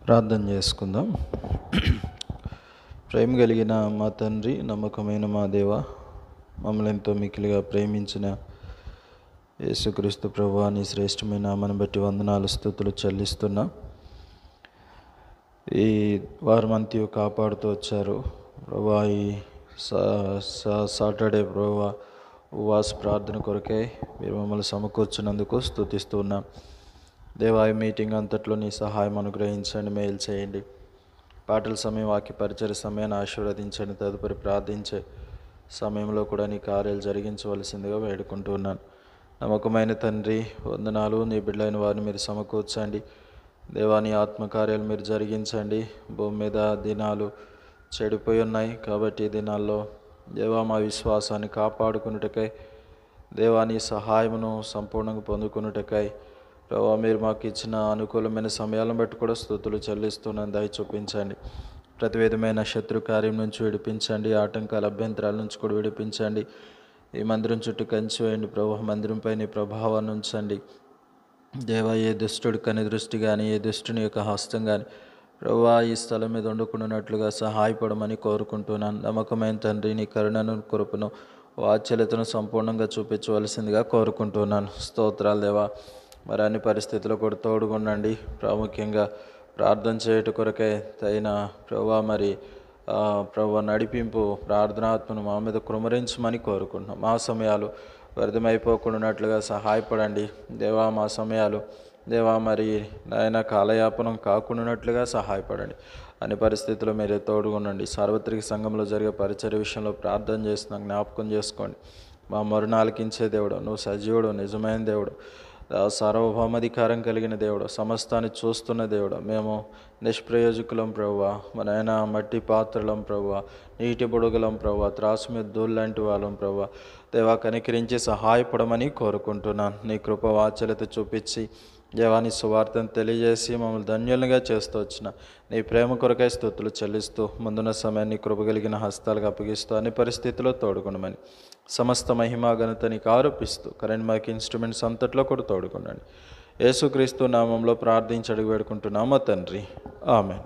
ప్రార్థన చేసుకుందాం ప్రేమ కలిగిన మా తండ్రి నమ్మకమైన మా దేవ మమ్మల్ని ఎంతో మిక్కిలిగా ప్రేమించిన యేసుక్రీస్తు ప్రభు నీ శ్రేష్టమైన నామను బట్టి వందనాలు స్థుతులు చెల్లిస్తున్నా ఈ వారమంతయు కాపాడుతూ వచ్చారు ప్రభా ఈ సా- సా- సాటర్డే ప్రభా ఉపవాస ప్రార్థన కొరకై మీరు మమ్మల్ని సమకూర్చున్నందుకు స్థుతిస్తున్నాం దేవాయి మీటింగ్ అంతట్లో నీ సహాయం అనుగ్రహించండి మేలు చేయండి పాటల సమయం వాక్య పరిచయ సమయాన్ని ఆశీర్వదించండి తదుపరి ప్రార్థించే సమయంలో కూడా నీ కార్యాలు జరిగించవలసిందిగా వేడుకుంటున్నాను నమ్మకమైన తండ్రి వందనాలు నీ బిడ్డలైన వారిని మీరు సమకూర్చండి దేవాని ఆత్మకార్యాలు మీరు జరిగించండి భూమి మీద దినాలు చెడిపోయి ఉన్నాయి కాబట్టి ఈ దినాల్లో దేవా మా విశ్వాసాన్ని కాపాడుకున్నటకై దేవాని సహాయమును సంపూర్ణంగా పొందుకున్నటకై ప్రభావ మీరు మాకు ఇచ్చిన అనుకూలమైన సమయాలను బట్టి కూడా స్థుతులు చెల్లిస్తున్నాను దయ చూపించండి ప్రతి విధమైన శత్రు కార్యం నుంచి విడిపించండి ఆటంకాల అభ్యంతరాల నుంచి కూడా విడిపించండి ఈ మందిరం చుట్టూ కంచి వేయండి ప్రభావ మందిరంపై నీ ప్రభావాన్ని ఉంచండి దేవా ఏ దుష్టుడి కని దృష్టి కానీ ఏ దుష్టుని యొక్క హస్తం కానీ ప్రభా ఈ స్థలం మీద వండుకున్నట్లుగా సహాయపడమని కోరుకుంటున్నాను నమ్మకమైన తండ్రి నీ కరుణను కృపను వాత్సల్యతను సంపూర్ణంగా చూపించవలసిందిగా కోరుకుంటున్నాను స్తోత్రాలు దేవా మరి అన్ని పరిస్థితుల్లో కూడా తోడుగుండండి ప్రాముఖ్యంగా ప్రార్థన చేయట కొరకై తగిన ప్రభా మరి ఆ, ప్రభా నడిపింపు ప్రార్థనాత్మను మా మీద కృమరించమని కోరుకుంటున్నాం మా సమయాలు వ్యర్థమైపోకుండానట్లుగా సహాయపడండి దేవా మా సమయాలు దేవా మరి నాయన కాలయాపనం కాకుండానట్లుగా సహాయపడండి అన్ని పరిస్థితుల్లో మీరే తోడుగుండండి సార్వత్రిక సంఘంలో జరిగే పరిచయ విషయంలో ప్రార్థన చేస్తున్నాం జ్ఞాపకం చేసుకోండి మా మరునాలకించే దేవుడు నువ్వు సజీవుడు నిజమైన దేవుడు ఆ సార్వభౌమాధికారం కలిగిన దేవుడు సమస్తాన్ని చూస్తున్న దేవుడు మేము నిష్ప్రయోజకులం ప్రభువా మన ఆయన మట్టి పాత్రలం ప్రభువా నీటి బుడగలం ప్రభువా త్రాసు మీద దూళ్ళు లాంటి వాళ్ళం ప్రభువా దేవా కనికరించి సహాయపడమని కోరుకుంటున్నాను నీ కృప వాచలత చూపించి దేవాని సువార్తను తెలియజేసి మమ్మల్ని ధన్యులుగా చేస్తూ వచ్చిన నీ ప్రేమ కొరకై స్థుతులు చెల్లిస్తూ ముందున్న సమయాన్ని కృప కలిగిన హస్తాలకు అప్పగిస్తూ అన్ని పరిస్థితుల్లో తోడుకొనమని సమస్త మహిమా ఘనత నీకు ఆరోపిస్తూ కరెంట్ మైక్ ఇన్స్ట్రుమెంట్స్ అంతట్లో కూడా తోడుకున్నాను యేసుక్రీస్తు నామంలో ప్రార్థించి అడుగు వేడుకుంటున్నామా తండ్రి ఆమె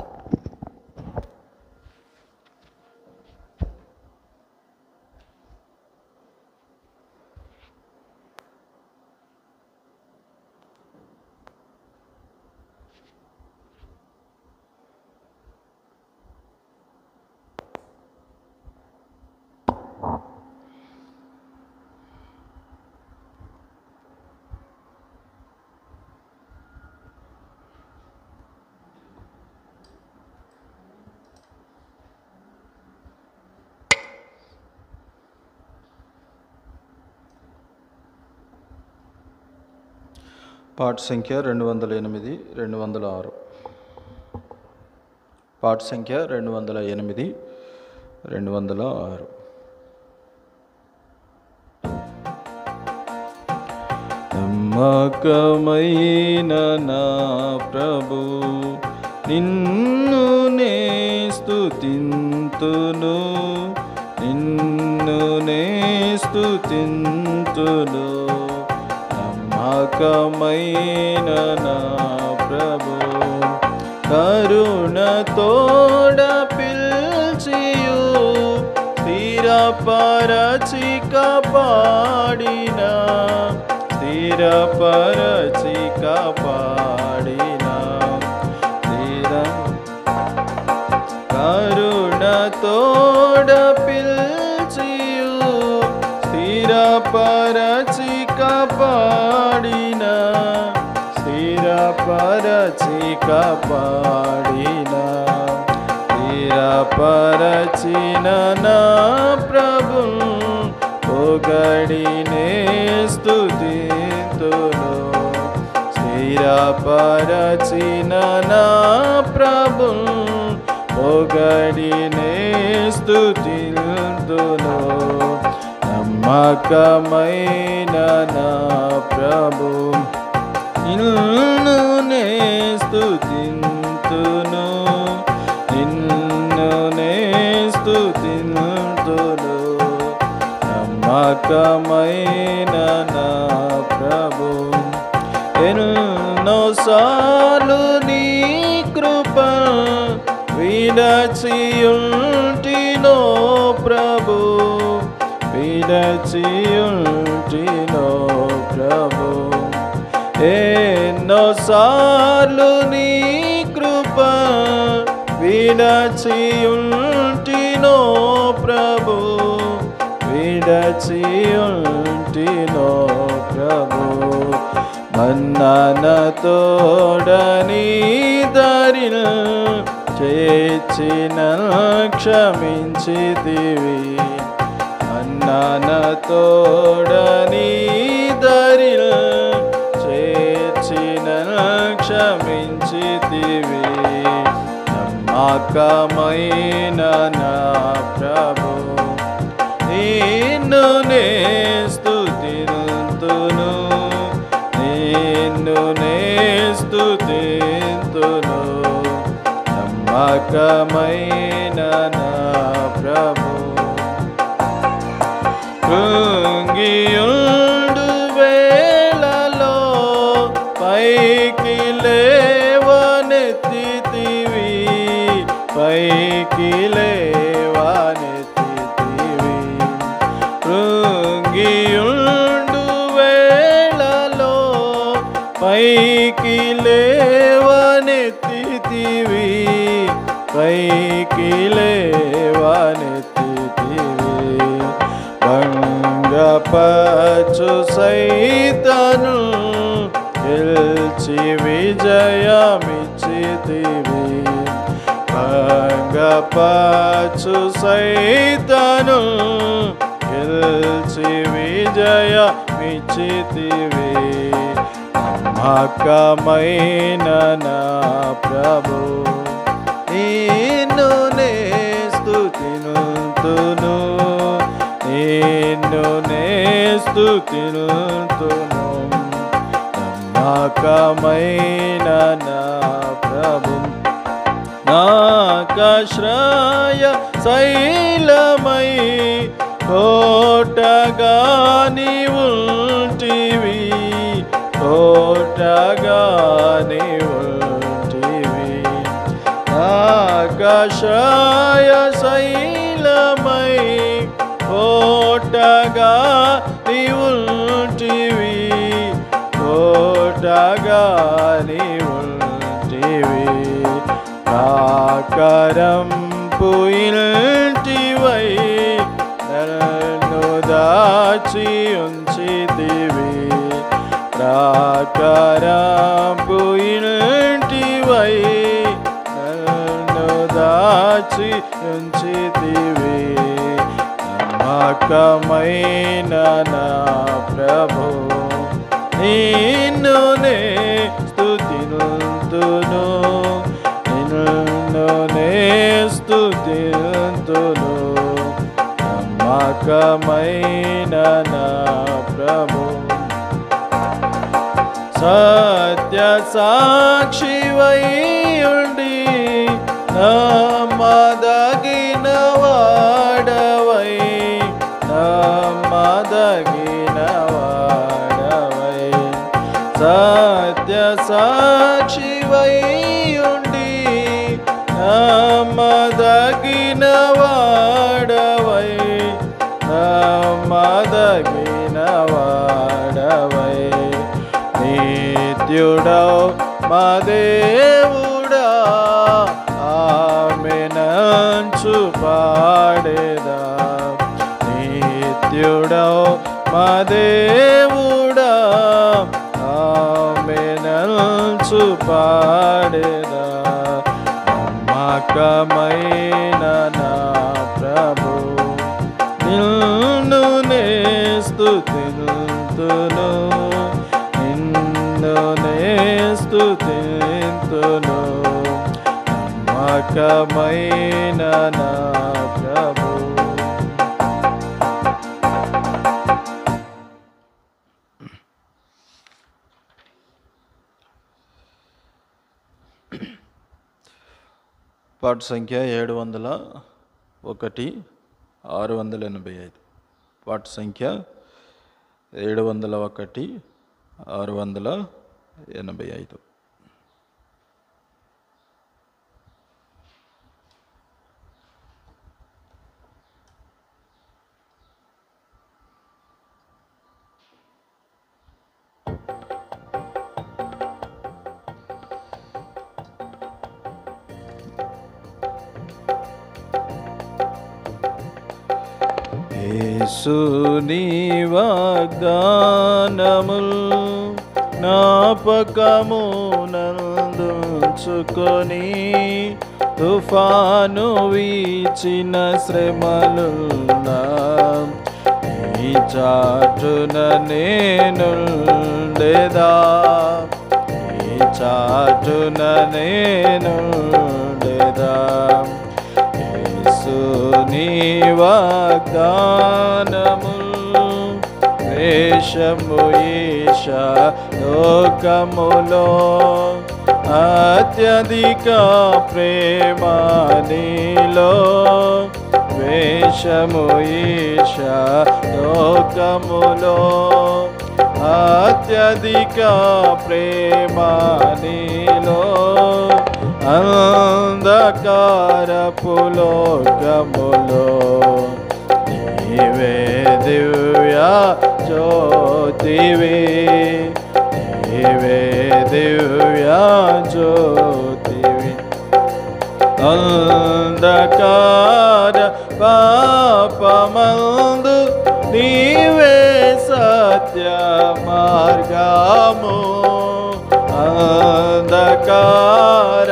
పాట సంఖ్య రెండు వందల ఎనిమిది రెండు వందల ఆరు పాట సంఖ్య రెండు వందల ఎనిమిది రెండు వందల ఆరు నమ్మకమైన నా ప్రభు నిన్ను నే స్తుతింతును నిన్ను నే స్తుతింతును నమ్మకమైన నా ప్రభు కరుణ తోడ పిల్చియు స్థిరపరచిక పాడిన స్థిరపరచిక పాడిన స్థిర కరుణ తోడ పిల్చియు స్థిరపరచిక పాడిన స్థిరపరచిక పాడిన స్థిరపరచిన నా ప్రభు పొగడినే స్తుతింతును స్థిరపరచిన నా ప్రభు పొగడినే స్తుతింతును నమ్మకమైన నా ప్రభు నిన్ను నే స్తుతింతును నిన్ను నే స్తుతింతును నమ్మకమైన నా ప్రభు ఎన్నోసార్లు నీ కృప విడచియుంటినో ప్రభు విడచియుంటినో ప్రభు ఎన్నోసార్లు నీ కృప విడచియుంటినో ప్రభు విడచియుంటినో ప్రభు మన్ననతోడని దరిల్ చేర్చిన క్షమించితివి అన్ననతోడని దరిల్ చేర్చిన క్షమించితివి నమ్మకమైన నా ప్రభు నిన్ను నే స్తుతింతును నిన్ను నే స్తుతింతును నమ్మకమైన నా ప్రభు కృంగియుండు వేళలో పైకి లేవనెత్తితివి పైకి లేవనెత్తితివి కృంగియుండు వేళలో పైకి లేవనెత్తితివి పైకి లేవనెత్తితివి భంగపచు సైతను గెలిచి విజయమిచ్చితివి భంగపచు సైతను గెలిచి విజయమిచ్చితివి నమ్మకమైన నా ప్రభు నిన్ను నే స్తుతినుతును నిన్ను నే స్తుతినుతును నమ్మకమైన నా ప్రభు నాకశ్రయ శైలమై కోటగా నీవుంటివి కోటగా నీవుంటివి నాకశ్రయ శైలమై కోటగా నీవుంటివి కోటగా నీవుంటివి ప్రాకరం పుయింటివై నన్ను దాచి ఉంచితివి ప్రాకరం పుయింటివై నన్ను దాచి ఉంచితివి నమ్మకమైన నా ప్రభు నిన్ను నే స్తుతినుతును నిన్ను నే స్తుతింతును నమ్మకమైన నా ప్రభు సత్య సాక్షివై ఉండి నమ్మదగిన వాడవై నమ్మదగిన వాడవై సత్య సాక్షివై ఉండి నమ్మదగిన వాడవై నమ్మదగిన వాడవై నిత్యుడౌ మా దేవుడా ఆమె నంచు పాడేదా నిత్యుడౌ మా దేవుడా ఆమె నంచు పాడేదా నమ్మకమైన నా ప్రభు నిన్ను నే స్తుతింతును నిన్ను నే స్తుతింతును నమ్మకమైన నా ప్రభు పాట సంఖ్య ఏడు వందల ఒకటి ఆరు వందల ఎనభై ఐదు పాట సంఖ్య ఏడు వందల ఒకటి ఆరు వందల ఎనభై ఐదు యేసుని వాగ్దానముల్ జ్ఞాపకమునందుంచుకొని తుఫాను వీచిన శ్రమలున్నా ఈ చాటున నేనుండేదా ఈ చాటున నేనుండేదా యేసుని వాగ్దానములు వేషము ఈశ లోకములో అత్యధిక ప్రేమ నీలో వేషము ఈశ లోకములో అత్యధిక ప్రేమ నీలో అంధకారపు లోకములో నీవే దివ్య జ్యోతివి నీవే దివ్య జ్యోతివి అంధకార పాపమందు నీవే సత్య మార్గము అంధకార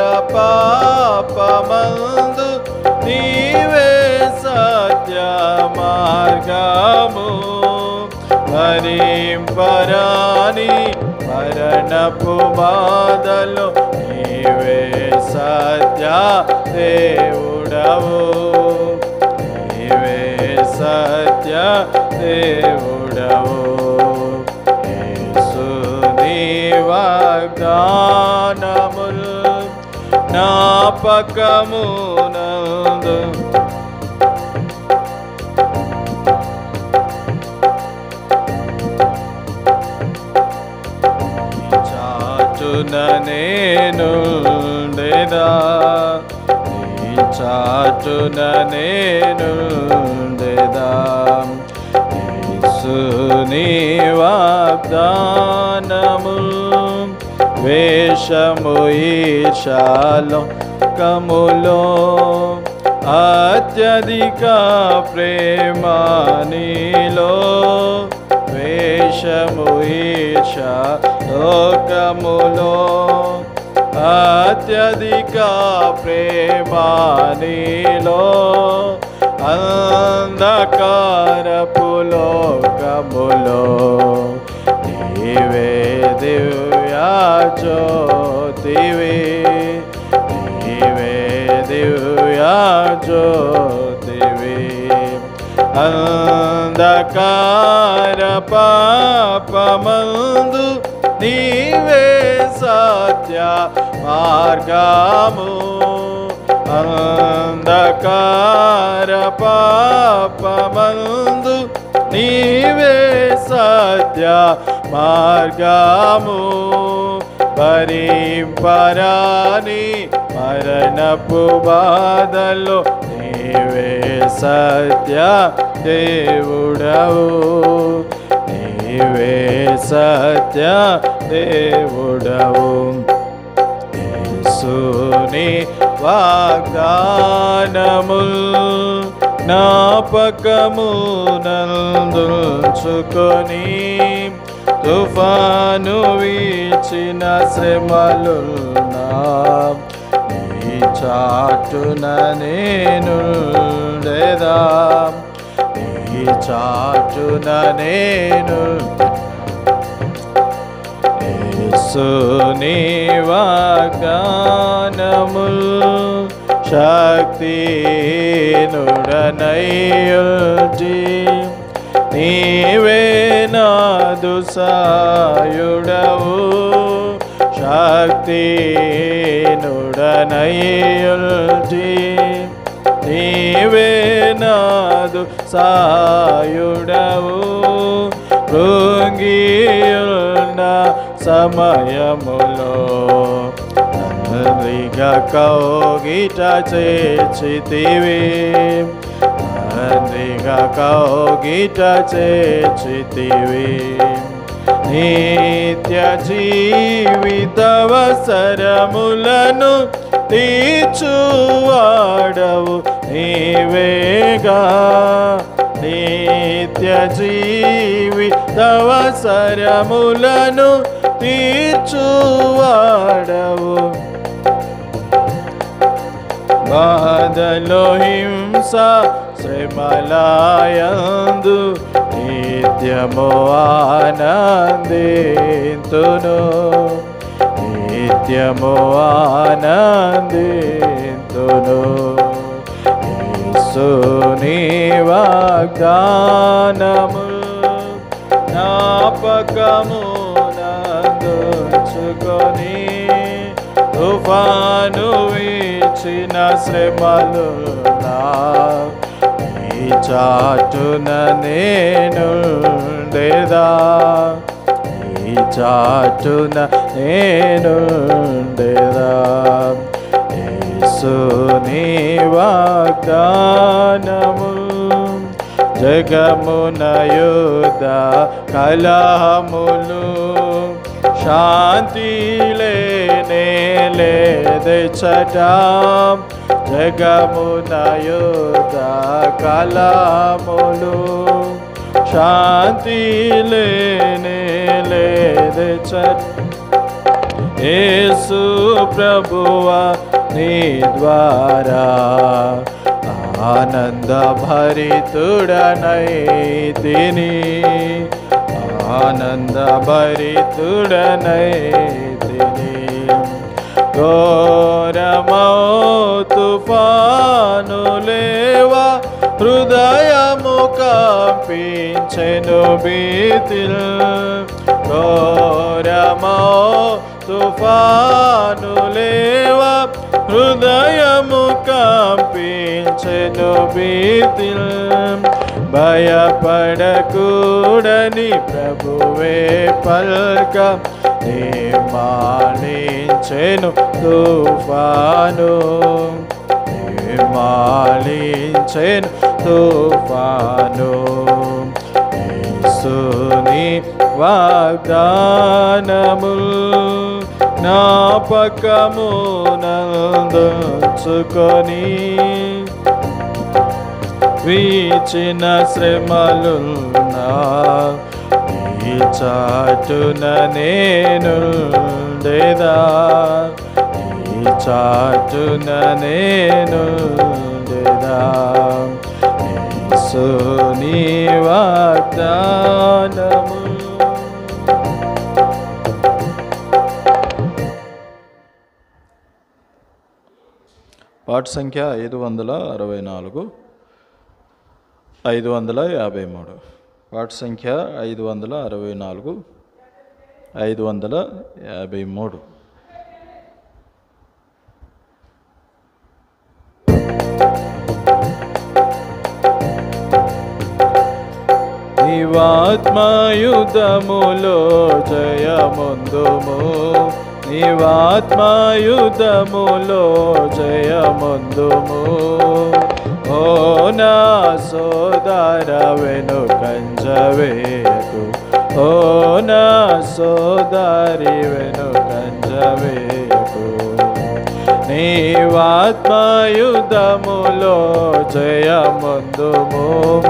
పాపమందు నీవే సత్య మార్గము హరింపరాని మరణపు బాధలు నీవే సత్య దేవుడవు నీవే సత్య దేవుడవు యేసుని వాగ్దానముల్ జ్ఞాపకమునందు చాచున నేను నీ చాచున నేను యేసుని వాగ్దానము వేషము ఈశాలో కములో అత్యధిక ప్రేమ నీలో వేషము ఈశ లోకములో అత్యధిక ప్రేమ నీలో అంధకారపు లోకములో నీవే దివ్య జ్యోతివి నీవే దివ్య జ్యోతివి అంధకార పాపమందు నీవే సత్య మార్గము అంధకార పాపమందు నీవే సత్య మార్గము భరింపరాని మరణపు బాధల్లో నీవే సత్య దేవుడవు నీవే సత్య దేవుడవు యేసుని వాగ్దానముల్ జ్ఞాపకమునందుచుకొని తుఫాను వీచిన శ్రమలున్నా నీ చాటున నేను లేదా నీ చాటున నేను యేసుని వాగ్దానముల్ శక్తి నుడనయ్యుజీ నీవే నాదు సాయుడవు శక్తి నుడనయ్యుజీ నీవే నాదు సాయుడవు కృంగియున్న సమయములో తండ్రిగా కౌగిట చేర్చితివి తండ్రిగా కౌగిట చేర్చితివి నిత్య జీవితవసరములను తీర్చువాడవు నీవేగా నీ నిత్య జీవి తవసరములను తీర్చువాడవు బాధలో హింస శ్రమలాయందు నిత్యము ఆనందింతును నిత్యము ఆనందింతును యేసుని వాగ్దానము జ్ఞాపకము నందుచుకొని తుఫాను వీచిన శ్రమలు నా ఈ చాటున నేనుండేదా ఈ చాటున నేనుండేదా యేసుని వాగ్దానము జగమున యుద్ధ కలహములు శాంతి లేనే లేదెచ్చట జగమున యుద్ధ కలహములు శాంతి లేనే లేదెచ్చట యేసు ప్రభువా నీ ద్వారా ఆనంద భరితుడనై తిని ఆనంద భరితుడనై తిని ఘోరమౌ తుఫాను లేవా హృదయము కంపించెను భీతిల్ ఘోరమౌ తుఫాను లేవా హృదయము కంపించెను భీతిల్ భయపడకూడని ప్రభువే పల్క మాలించెను తుఫాను మాలించెను తుఫాను యేసుని వాగ్దానముల్ జ్ఞాపకము నందుచుకొని వీచిన శ్రమలు ఈ చాటున నేను దేదా ఈ చాటున నేను దేదా యేసుని వాగ్దానము పాట సంఖ్య ఐదు వందల అరవై నాలుగు ఐదు వందల యాభై మూడు పాట సంఖ్య ఐదు వందల అరవై నాలుగు ఐదు వందల యాభై మూడు నీవాత్మాయుధములో జయముందుము నీవాత్మాయుధములో జయముందుము ఓ నా సోదర వెను కంజవేకు ఓ నా సోదరి వెను కంజవేకు నీవాత్మాయుధములో జయముందుము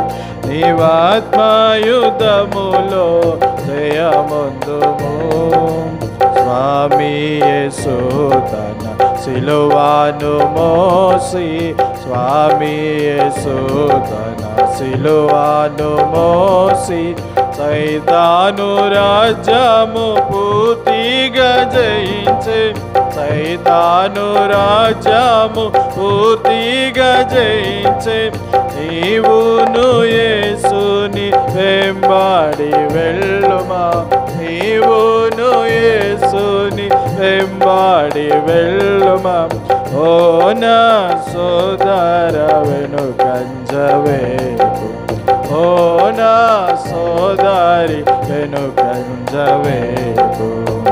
నీవాత్మాయుధములో జయముందుము స్వామి యేసు తన సిలువాను మోసి స్వామి యేసు తన సిలువాను మోసి సైతాను రాజ్యము పూర్తిగా జయించే సైతాను రాజ్యము పూర్తిగా జయించే నీవును యేసుని వెంబాడి వెళ్ళుమా నీవును యేసుని వెంబాడి వెళ్ళుమా ఓ నా సోదర వెను కంజవేకు ఓ నా సోదరి వెను కంజవేకు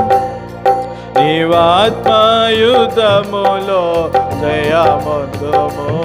నీవాత్మాయుధములో జయముందుము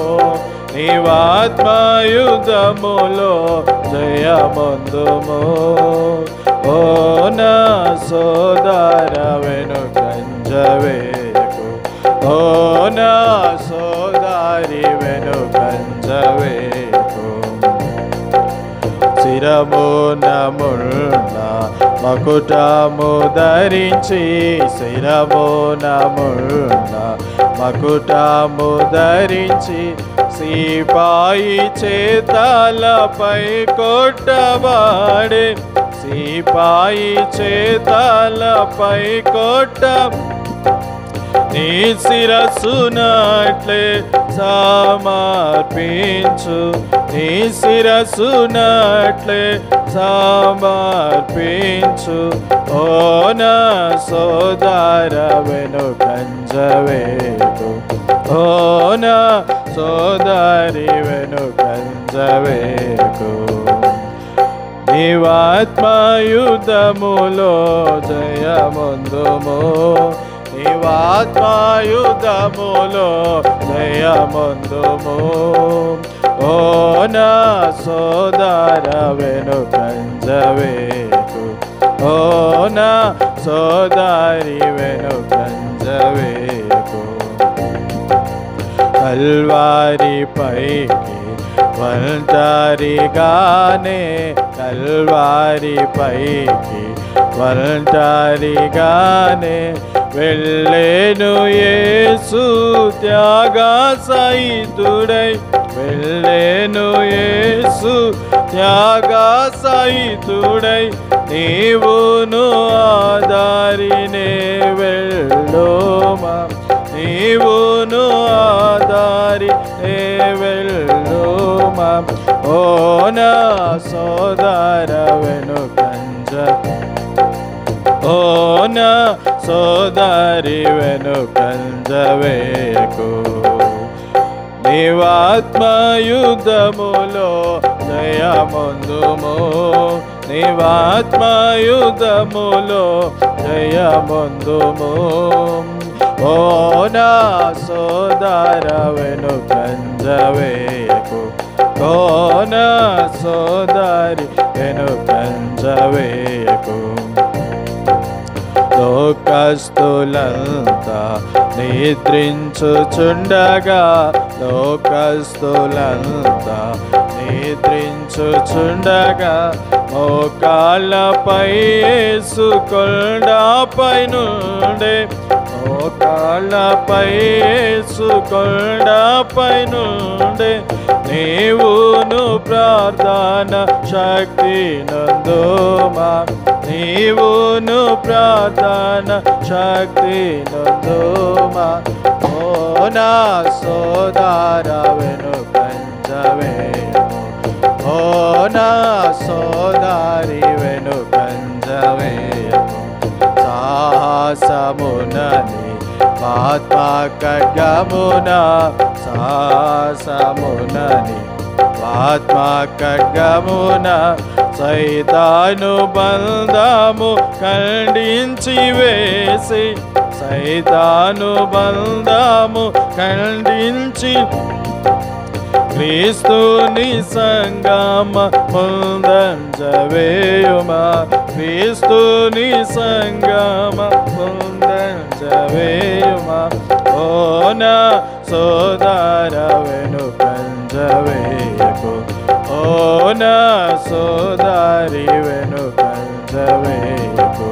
నీవాత్మాయుధములో జయముందుము ఓ నా సోదర వెను కంజవేకు ఓ నా సోదరి వెను కంజవేకు శిరమున ముళ్ళ మకుటము ధరించి శిరమున ముళ్ళ మకుటము ధరించి సిపాయి చేతలపై కొట్టబాడే సిపాయి చేతలపై కొట్ట నీ శిరస్సునట్లే సమర్పించు నీ శిరస్సునట్లే సమర్పించు ఓ నా సోదర వెను కంజవేకు ఓ నా సోదరి వెను కంజవేకు నీవాత్మయుధములో జయముందుము నీవాత్మయుధములో జయముందుము ఓ నా సోదర వెను కంజవేకు ఓ నా సోదరి వెను కంజవేకు కల్వారి పైకి ఒంటరిగానే కల్వారి పైకి ఒంటరిగానే వెళ్ళేను యేసు త్యాగా సహితుడై వెళ్ళేను యేసు త్యాగా సహితుడై నీవును ఆదారినే వెళ్ళోమా నీవును ఆదారి నే వెళ్ళోమా ఓ నా సోదర వెను కంజ ఓ నా సోదరి వెను కంజవేకు నీవాత్మయుధములో జయముందుము నీవాత్మయుధములో జయముందుము ఓ నా సోదర వెను కంజవేకు ఓ నా సోదరి వెను కంజవేకు లోకస్తులంతా నిద్రించుచుండగా లోకస్తులంతా నిద్రించుచుండగా మోకాళ్ళపై సుకొండపై నుండే మోకాళ్ళపై సుకొండపై నుండే నీవును ప్రార్థన శక్తి నందుమా నీవును ప్రార్థన శక్తి నందుమా ఓ నా సోదర వెను కంజవేము ఓ నా సోదారి వెను కంజవేము సాహసమునని ఆత్మ ఖడ్గమున సాహసమునని ఆత్మ ఖడ్గమున సైతాను బంధము ఖండించి వేసి సైతాను బంధము ఖండించి క్రీస్తుని సంగమ ముందంజవేయుమా క్రీస్తుని సంగమ ముందంజవేయుమా ఓ నా సోదర వెను కంజవేయకు ఓ నా సోదారి వెను కంజవేయకు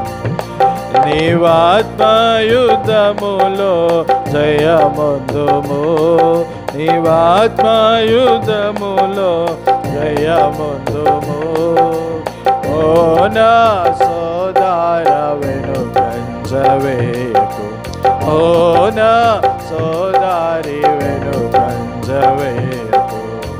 నీవాత్మయుధములో జయముందుము నీవాత్మయుధములో జయముందుము ఓ నా సోదార వెను కంజవేకు ఓ నా సోదారి వెను కంజవేకు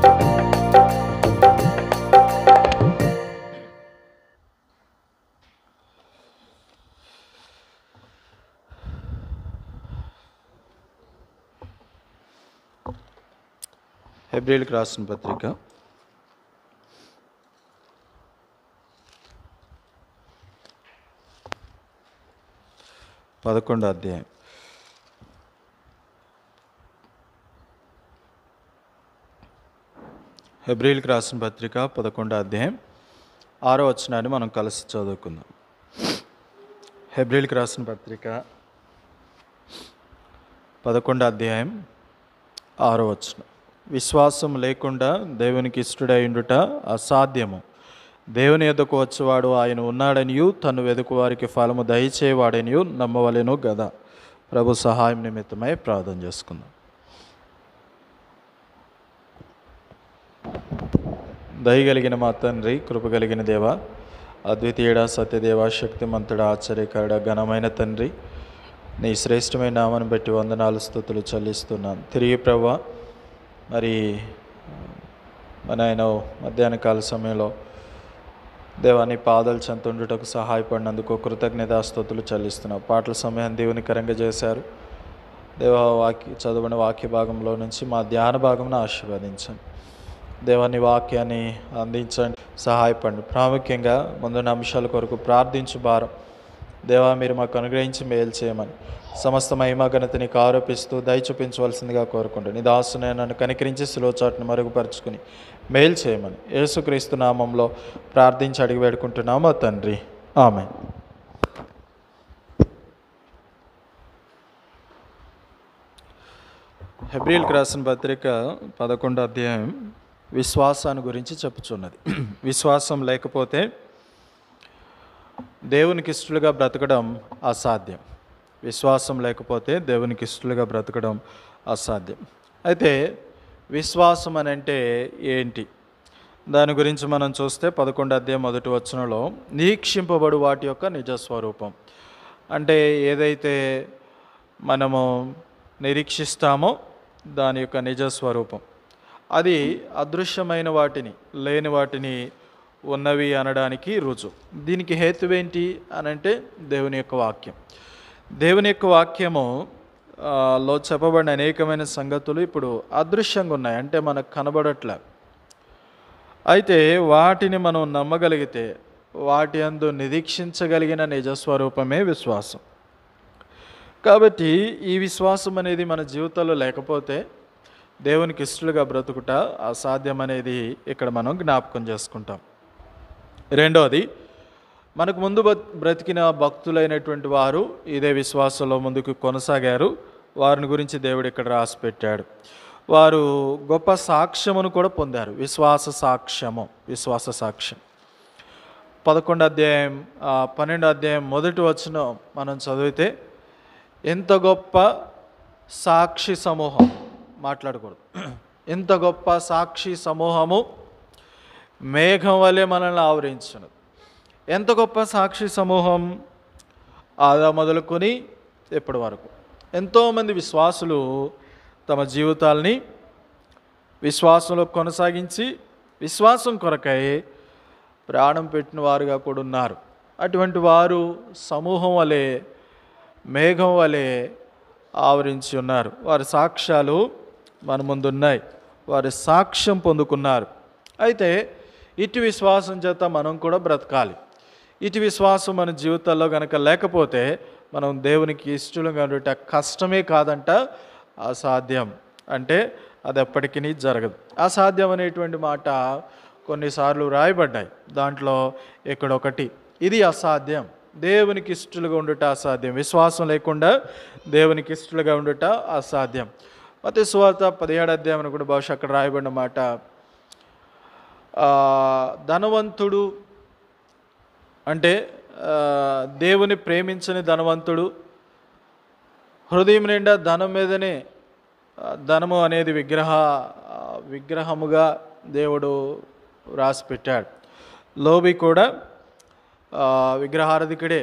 హెబ్రిల్కి రాసిన పత్రిక పదకొండో అధ్యాయం హెబ్రిల్కి రాసిన పత్రిక పదకొండో అధ్యాయం ఆరో వచనాన్ని మనం కలిసి చదువుకుందాం హెబ్రిల్కి రాసిన పత్రిక పదకొండో అధ్యాయం ఆరో వచనం విశ్వాసం లేకుండా దేవునికి ఇష్టడై ఉండుట అసాధ్యము దేవుని ఎదుకు వచ్చేవాడు ఆయన ఉన్నాడనియు తను వెదుకు వారికి ఫలము దయచేవాడనియు నమ్మవలెను గదా ప్రభు సహాయం నిమిత్తమై ప్రార్థన చేసుకుందాం దయగలిగిన మా తండ్రి కృప కలిగిన దేవ అద్వితీయుడ సత్యదేవ శక్తిమంతుడ ఆశ్చర్యకరుడ ఘనమైన తండ్రి నీ శ్రేష్టమైన నామను బట్టి వందనాలు స్థుతులు చెల్లిస్తున్నాను తిరిగి ప్రభా మరి మన ఆయన మధ్యాహ్న కాల సమయంలో దేవాన్ని పాదాలు చెంతుండుటకు సహాయపడినందుకు కృతజ్ఞతాస్తుతులు చెల్లిస్తున్నాం పాటల సమయం దేవునికరంగా చేశారు దేవ వాక్య చదువుని వాక్య భాగంలో నుంచి మా ధ్యాన భాగంను ఆశీర్వదించండి దేవాన్ని వాక్యాన్ని అందించండి సహాయపడండి ప్రాముఖ్యంగా ముందున్న అంశాల కొరకు ప్రార్థించు భారం దేవా మీరు మాకు అనుగ్రహించి మేలు చేయమని సమస్త మహిమా ఘనతనికి ఆరోపిస్తూ దయ చూపించవలసిందిగా కోరుకుంటాను నీ దాసునే నన్ను కనికరించి సులోచాటును మరుగుపరుచుకుని మేలు చేయమని యేసుక్రీస్తు నామంలో ప్రార్థించి అడిగి వేడుకుంటున్నాము తండ్రి ఆమె హెబ్రిల్కి రాసిన పత్రిక పదకొండో అధ్యాయం విశ్వాసాన్ని గురించి చెప్పుచున్నది విశ్వాసం లేకపోతే దేవునికి ఇష్టలుగా బ్రతకడం అసాధ్యం విశ్వాసం లేకపోతే దేవునికి ఇష్టలుగా బ్రతకడం అసాధ్యం అయితే విశ్వాసం అని అంటే ఏంటి దాని గురించి మనం చూస్తే పదకొండు అధ్యాయం మొదటి వచనంలో నిరీక్షింపబడు వాటి యొక్క నిజస్వరూపం అంటే ఏదైతే మనము నిరీక్షిస్తామో దాని యొక్క నిజస్వరూపం అది అదృశ్యమైన వాటిని లేని వాటిని ఉన్నవి అనడానికి రుజువు దీనికి హేతువేంటి అని అంటే దేవుని యొక్క వాక్యం దేవుని యొక్క వాక్యము ఆ, లో చెప్పబడిన అనేకమైన సంగతులు ఇప్పుడు అదృశ్యంగా ఉన్నాయి అంటే మనకు కనబడట్లే అయితే వాటిని మనం నమ్మగలిగితే వాటి అందు నిరీక్షించగలిగిన నిజస్వరూపమే విశ్వాసం కాబట్టి ఈ విశ్వాసం అనేది మన జీవితంలో లేకపోతే దేవునికి ఇష్టలుగా బ్రతుకుట అసాధ్యం అనేది ఇక్కడ మనం జ్ఞాపకం చేసుకుంటాం రెండవది మనకు ముందు బ- బ్రతికిన భక్తులైనటువంటి వారు ఇదే విశ్వాసంలో ముందుకు కొనసాగారు వారిని గురించి దేవుడు ఇక్కడ రాసి పెట్టాడు వారు గొప్ప సాక్ష్యమును కూడా పొందారు విశ్వాస సాక్ష్యము విశ్వాస సాక్ష్యం పదకొండు అధ్యాయం ఆ, పన్నెండు అధ్యాయం మొదటి వచ్చిన మనం చదివితే ఎంత గొప్ప సాక్షి సమూహం మాట్లాడకూడదు ఎంత గొప్ప సాక్షి సమూహము మేఘం వలె మనల్ని ఆవరించినది ఎంత గొప్ప సాక్షి సమూహం ఆదా మొదలుకొని ఇప్పటి వరకు ఎంతోమంది విశ్వాసులు తమ జీవితాల్ని విశ్వాసంలో కొనసాగించి విశ్వాసం కొరకై ప్రాణం పెట్టిన వారుగా కూడా ఉన్నారు అటువంటి వారు సమూహం వలె మేఘం వలె ఆవరించి ఉన్నారు వారి సాక్ష్యాలు మన ముందు ఉన్నాయి వారి సాక్ష్యం పొందుకున్నారు అయితే ఇటు విశ్వాసం చేత మనం కూడా బ్రతకాలి ఇటు విశ్వాసం మన జీవితాల్లో కనుక లేకపోతే మనం దేవునికి ఇష్టలుగా ఉండట కష్టమే కాదంట అసాధ్యం అంటే అది ఎప్పటికీ జరగదు అసాధ్యం అనేటువంటి మాట కొన్నిసార్లు రాయబడ్డాయి దాంట్లో ఇక్కడ ఒకటి ఇది అసాధ్యం దేవునికి ఇష్టలుగా ఉండుట అసాధ్యం విశ్వాసం లేకుండా దేవునికి ఇష్టలుగా ఉండుట అసాధ్యం మత సువార్త పదిహేడు అధ్యాయం కూడా బహుశా అక్కడ రాయబడిన మాట ఆ, ధనవంతుడు అంటే ఆ, దేవుని ప్రేమించని ధనవంతుడు హృదయం నిండా ధనం మీదనే ఆ, ధనము అనేది విగ్రహ ఆ, విగ్రహముగా దేవుడు రాసి పెట్టాడు లోబి కూడా ఆ, విగ్రహారధికుడే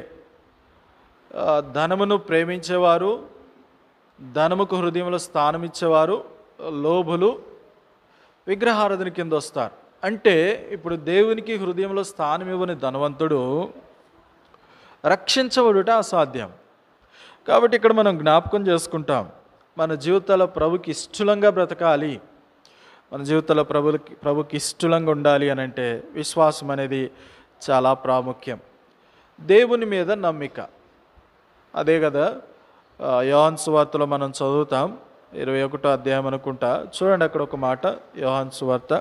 ఆ, ధనమును ప్రేమించేవారు ధనముకు హృదయంలో స్థానం ఇచ్చేవారు లోభులు విగ్రహారాధన కింద వస్తారు అంటే ఇప్పుడు దేవునికి హృదయంలో స్థానం ఇవ్వని ధనవంతుడు రక్షించబడుట అసాధ్యం కాబట్టి ఇక్కడ మనం జ్ఞాపకం చేసుకుంటాం మన జీవితాల్లో ప్రభుకి ఇష్టలంగా బ్రతకాలి మన జీవితంలో ప్రభుకి ప్రభుకి ఇష్టలంగా ఉండాలి అని అంటే విశ్వాసం అనేది చాలా ప్రాముఖ్యం దేవుని మీద నమ్మిక అదే కదా ఆ, యోహాన్ సువార్తలో మనం చదువుతాం ఇరవై ఒకటో అధ్యాయం అనుకుంటా చూడండి అక్కడ ఒక మాట యోహాన్ సువార్త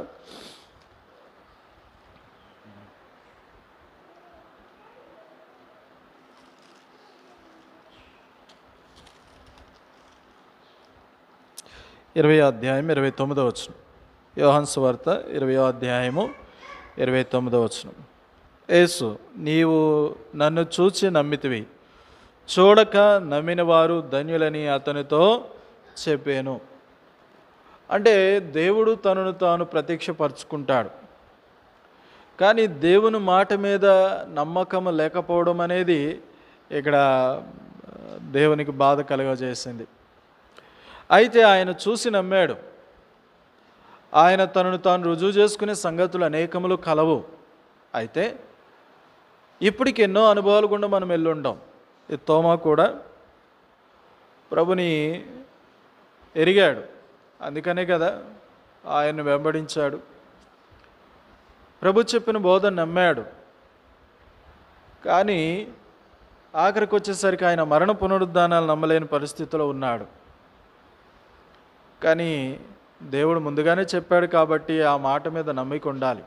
ఇరవై అధ్యాయం ఇరవై తొమ్మిదో వచ్చిన యోహన్స్ వార్త ఇరవయో అధ్యాయము ఇరవై తొమ్మిదో వచ్చిన యేసు నీవు నన్ను చూచి నమ్మితివి చూడక నమ్మిన వారు ధన్యులని అతనితో చెప్పాను అంటే దేవుడు తనను తాను ప్రత్యక్షపరుచుకుంటాడు కానీ దేవుని మాట మీద నమ్మకం లేకపోవడం అనేది ఇక్కడ ఆ, దేవునికి బాధ కలుగజేసింది అయితే ఆయన చూసి నమ్మాడు ఆయన తనను తాను రుజువు చేసుకునే సంగతులు అనేకములు కలవు అయితే ఇప్పటికి ఎన్నో అనుభవాలు గుండా మనం వెళ్ళుంటాం ఈ తోమా కూడా ప్రభుని ఎరిగాడు అందుకనే కదా ఆయన్ని వెంబడించాడు ప్రభు చెప్పిన బోధ నమ్మాడు కానీ ఆఖరికి వచ్చేసరికి ఆయన మరణ పునరుద్ధానాలు నమ్మలేని పరిస్థితిలో ఉన్నాడు కానీ దేవుడు ముందుగానే చెప్పాడు కాబట్టి ఆ మాట మీద నమ్మిక ఉండాలి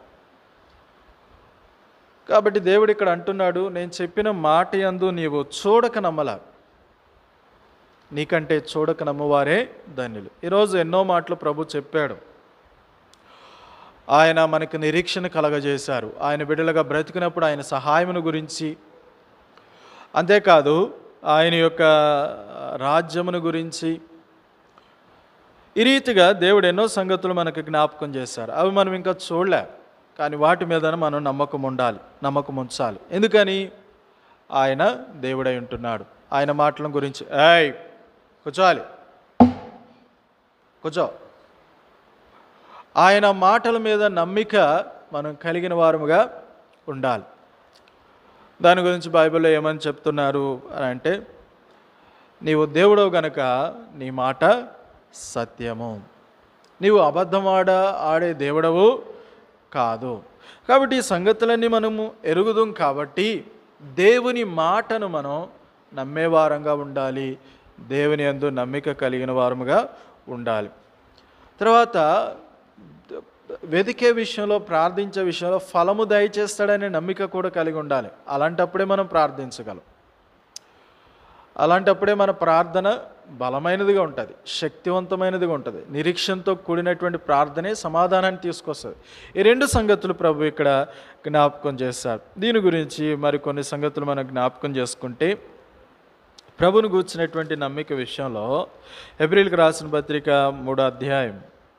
కాబట్టి దేవుడు ఇక్కడ అంటున్నాడు నేను చెప్పిన మాట యందు నీవు చూడక నమ్మలా నీకంటే చూడక నమ్మవారే ధన్యులు ఈరోజు ఎన్నో మాటలు ప్రభు చెప్పాడు ఆయన మనకు నిరీక్షణ కలగజేశారు ఆయన బిడ్డలుగా బ్రతికినప్పుడు ఆయన సహాయమును గురించి అంతేకాదు ఆయన యొక్క రాజ్యమును గురించి ఈ రీతిగా దేవుడు ఎన్నో సంగతులు మనకు జ్ఞాపకం చేశారు అవి మనం ఇంకా చూడలే కానీ వాటి మీద మనం నమ్మకం ఉండాలి నమ్మకం ఉంచాలి ఎందుకని ఆయన దేవుడై ఉంటున్నాడు ఆయన మాటల గురించి ఏయ్ కూర్చోవాలి కూర్చో ఆయన మాటల మీద నమ్మిక మనం కలిగిన వారముగా ఉండాలి దాని గురించి బైబిల్లో ఏమని చెప్తున్నారు అని అంటే నీవు దేవుడవు గనక నీ మాట సత్యము నీవు అబద్ధం ఆడ ఆడే దేవుడవు కాదు కాబట్టి ఈ సంగతులన్నీ మనము ఎరుగుదాం కాబట్టి దేవుని మాటను మనం నమ్మేవారంగా ఉండాలి దేవుని యందు నమ్మిక కలిగిన వారముగా ఉండాలి తర్వాత వెతికే విషయంలో ప్రార్థించే విషయంలో ఫలము దయచేస్తాడనే నమ్మిక కూడా కలిగి ఉండాలి అలాంటప్పుడే మనం ప్రార్థించగలం అలాంటప్పుడే మన ప్రార్థన బలమైనదిగా ఉంటుంది శక్తివంతమైనదిగా ఉంటుంది నిరీక్షణతో కూడినటువంటి ప్రార్థనే సమాధానాన్ని తీసుకొస్తుంది ఈ రెండు సంగతులు ప్రభు ఇక్కడ జ్ఞాపకం చేశారు దీని గురించి మరి కొన్ని సంగతులు మనం జ్ఞాపకం చేసుకుంటే ప్రభుని కూర్చున్నటువంటి నమ్మిక విషయంలో ఎబ్రిల్కి రాసిన పత్రిక మూడో అధ్యాయం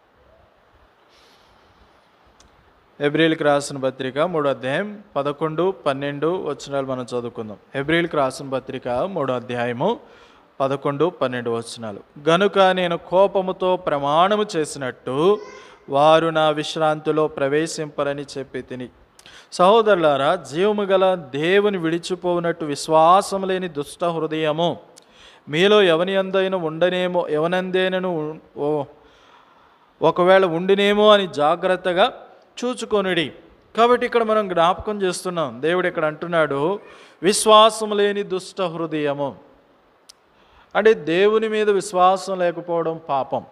ఎబ్రిల్కి రాసిన పత్రిక మూడో అధ్యాయం పదకొండు పన్నెండు వచనాలు మనం చదువుకుందాం ఎబ్రిల్కి రాసిన పత్రిక మూడో అధ్యాయము పదకొండు పన్నెండు వచనాలు గనుక నేను కోపముతో ప్రమాణము చేసినట్టు వారు నా విశ్రాంతిలో ప్రవేశింపరని చెప్పి తిని సహోదరులారా జీవము గల దేవుని విడిచిపోవునట్టు విశ్వాసం లేని దుష్ట హృదయము మీలో ఎవని అందైనా ఉండనేమో ఎవనందేనను ఓ ఒకవేళ ఉండినేమో అని జాగ్రత్తగా చూచుకొనుడి కాబట్టి ఇక్కడ మనం జ్ఞాపకం చేస్తున్నాం దేవుడు ఇక్కడ అంటున్నాడు విశ్వాసం లేని దుష్ట హృదయము అంటే దేవుని మీద విశ్వాసం లేకపోవడం పాపం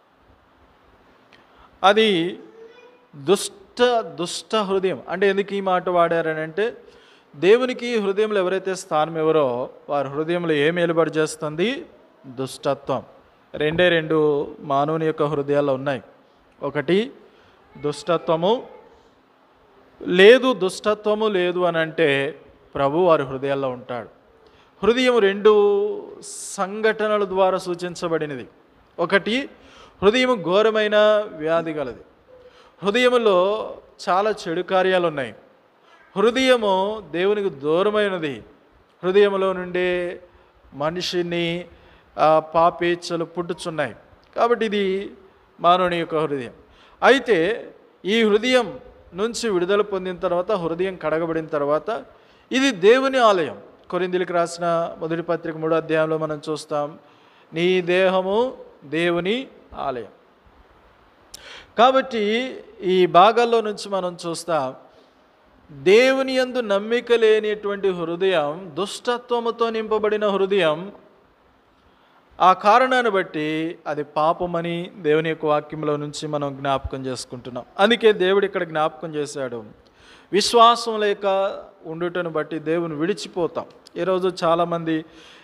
అది దుష్ట దుష్ట హృదయం అంటే ఎందుకు ఈ మాట వాడారని అంటే దేవునికి హృదయంలో ఎవరైతే స్థానం ఎవరో వారి హృదయంలో ఏం ఏలుబడి చేస్తుంది దుష్టత్వం రెండే రెండు మానవుని యొక్క హృదయాల్లో ఉన్నాయి ఒకటి దుష్టత్వము లేదు దుష్టత్వము లేదు అని అంటే ప్రభు వారి హృదయాల్లో ఉంటాడు హృదయం రెండు సంఘటనల ద్వారా సూచించబడినది ఒకటి హృదయం ఘోరమైన వ్యాధి గలది హృదయములో చాలా చెడు కార్యాలు ఉన్నాయి హృదయము దేవునికి దూరమైనది హృదయంలో నుండే మనిషిని ఆ, పాపేచ్ఛలు పుట్టుచున్నాయి కాబట్టి ఇది మానవుని యొక్క హృదయం అయితే ఈ హృదయం నుంచి విడుదల పొందిన తర్వాత హృదయం కడగబడిన తర్వాత ఇది దేవుని ఆలయం కొరిందిలికి రాసిన మొదటి పత్రిక మూడో అధ్యాయంలో మనం చూస్తాం నీ దేహము దేవుని ఆలయం కాబట్టి ఈ భాగాల్లో నుంచి మనం చూస్తాం దేవుని యందు నమ్మిక లేనిటువంటి హృదయం దుష్టత్వముతో నింపబడిన హృదయం ఆ కారణాన్ని బట్టి అది పాపమని దేవుని యొక్క వాక్యంలో నుంచి మనం జ్ఞాపకం చేసుకుంటున్నాం అందుకే దేవుడు ఇక్కడ జ్ఞాపకం చేశాడు విశ్వాసం లేక ఉండుటను బట్టి దేవుని విడిచిపోతాం ఈరోజు చాలామంది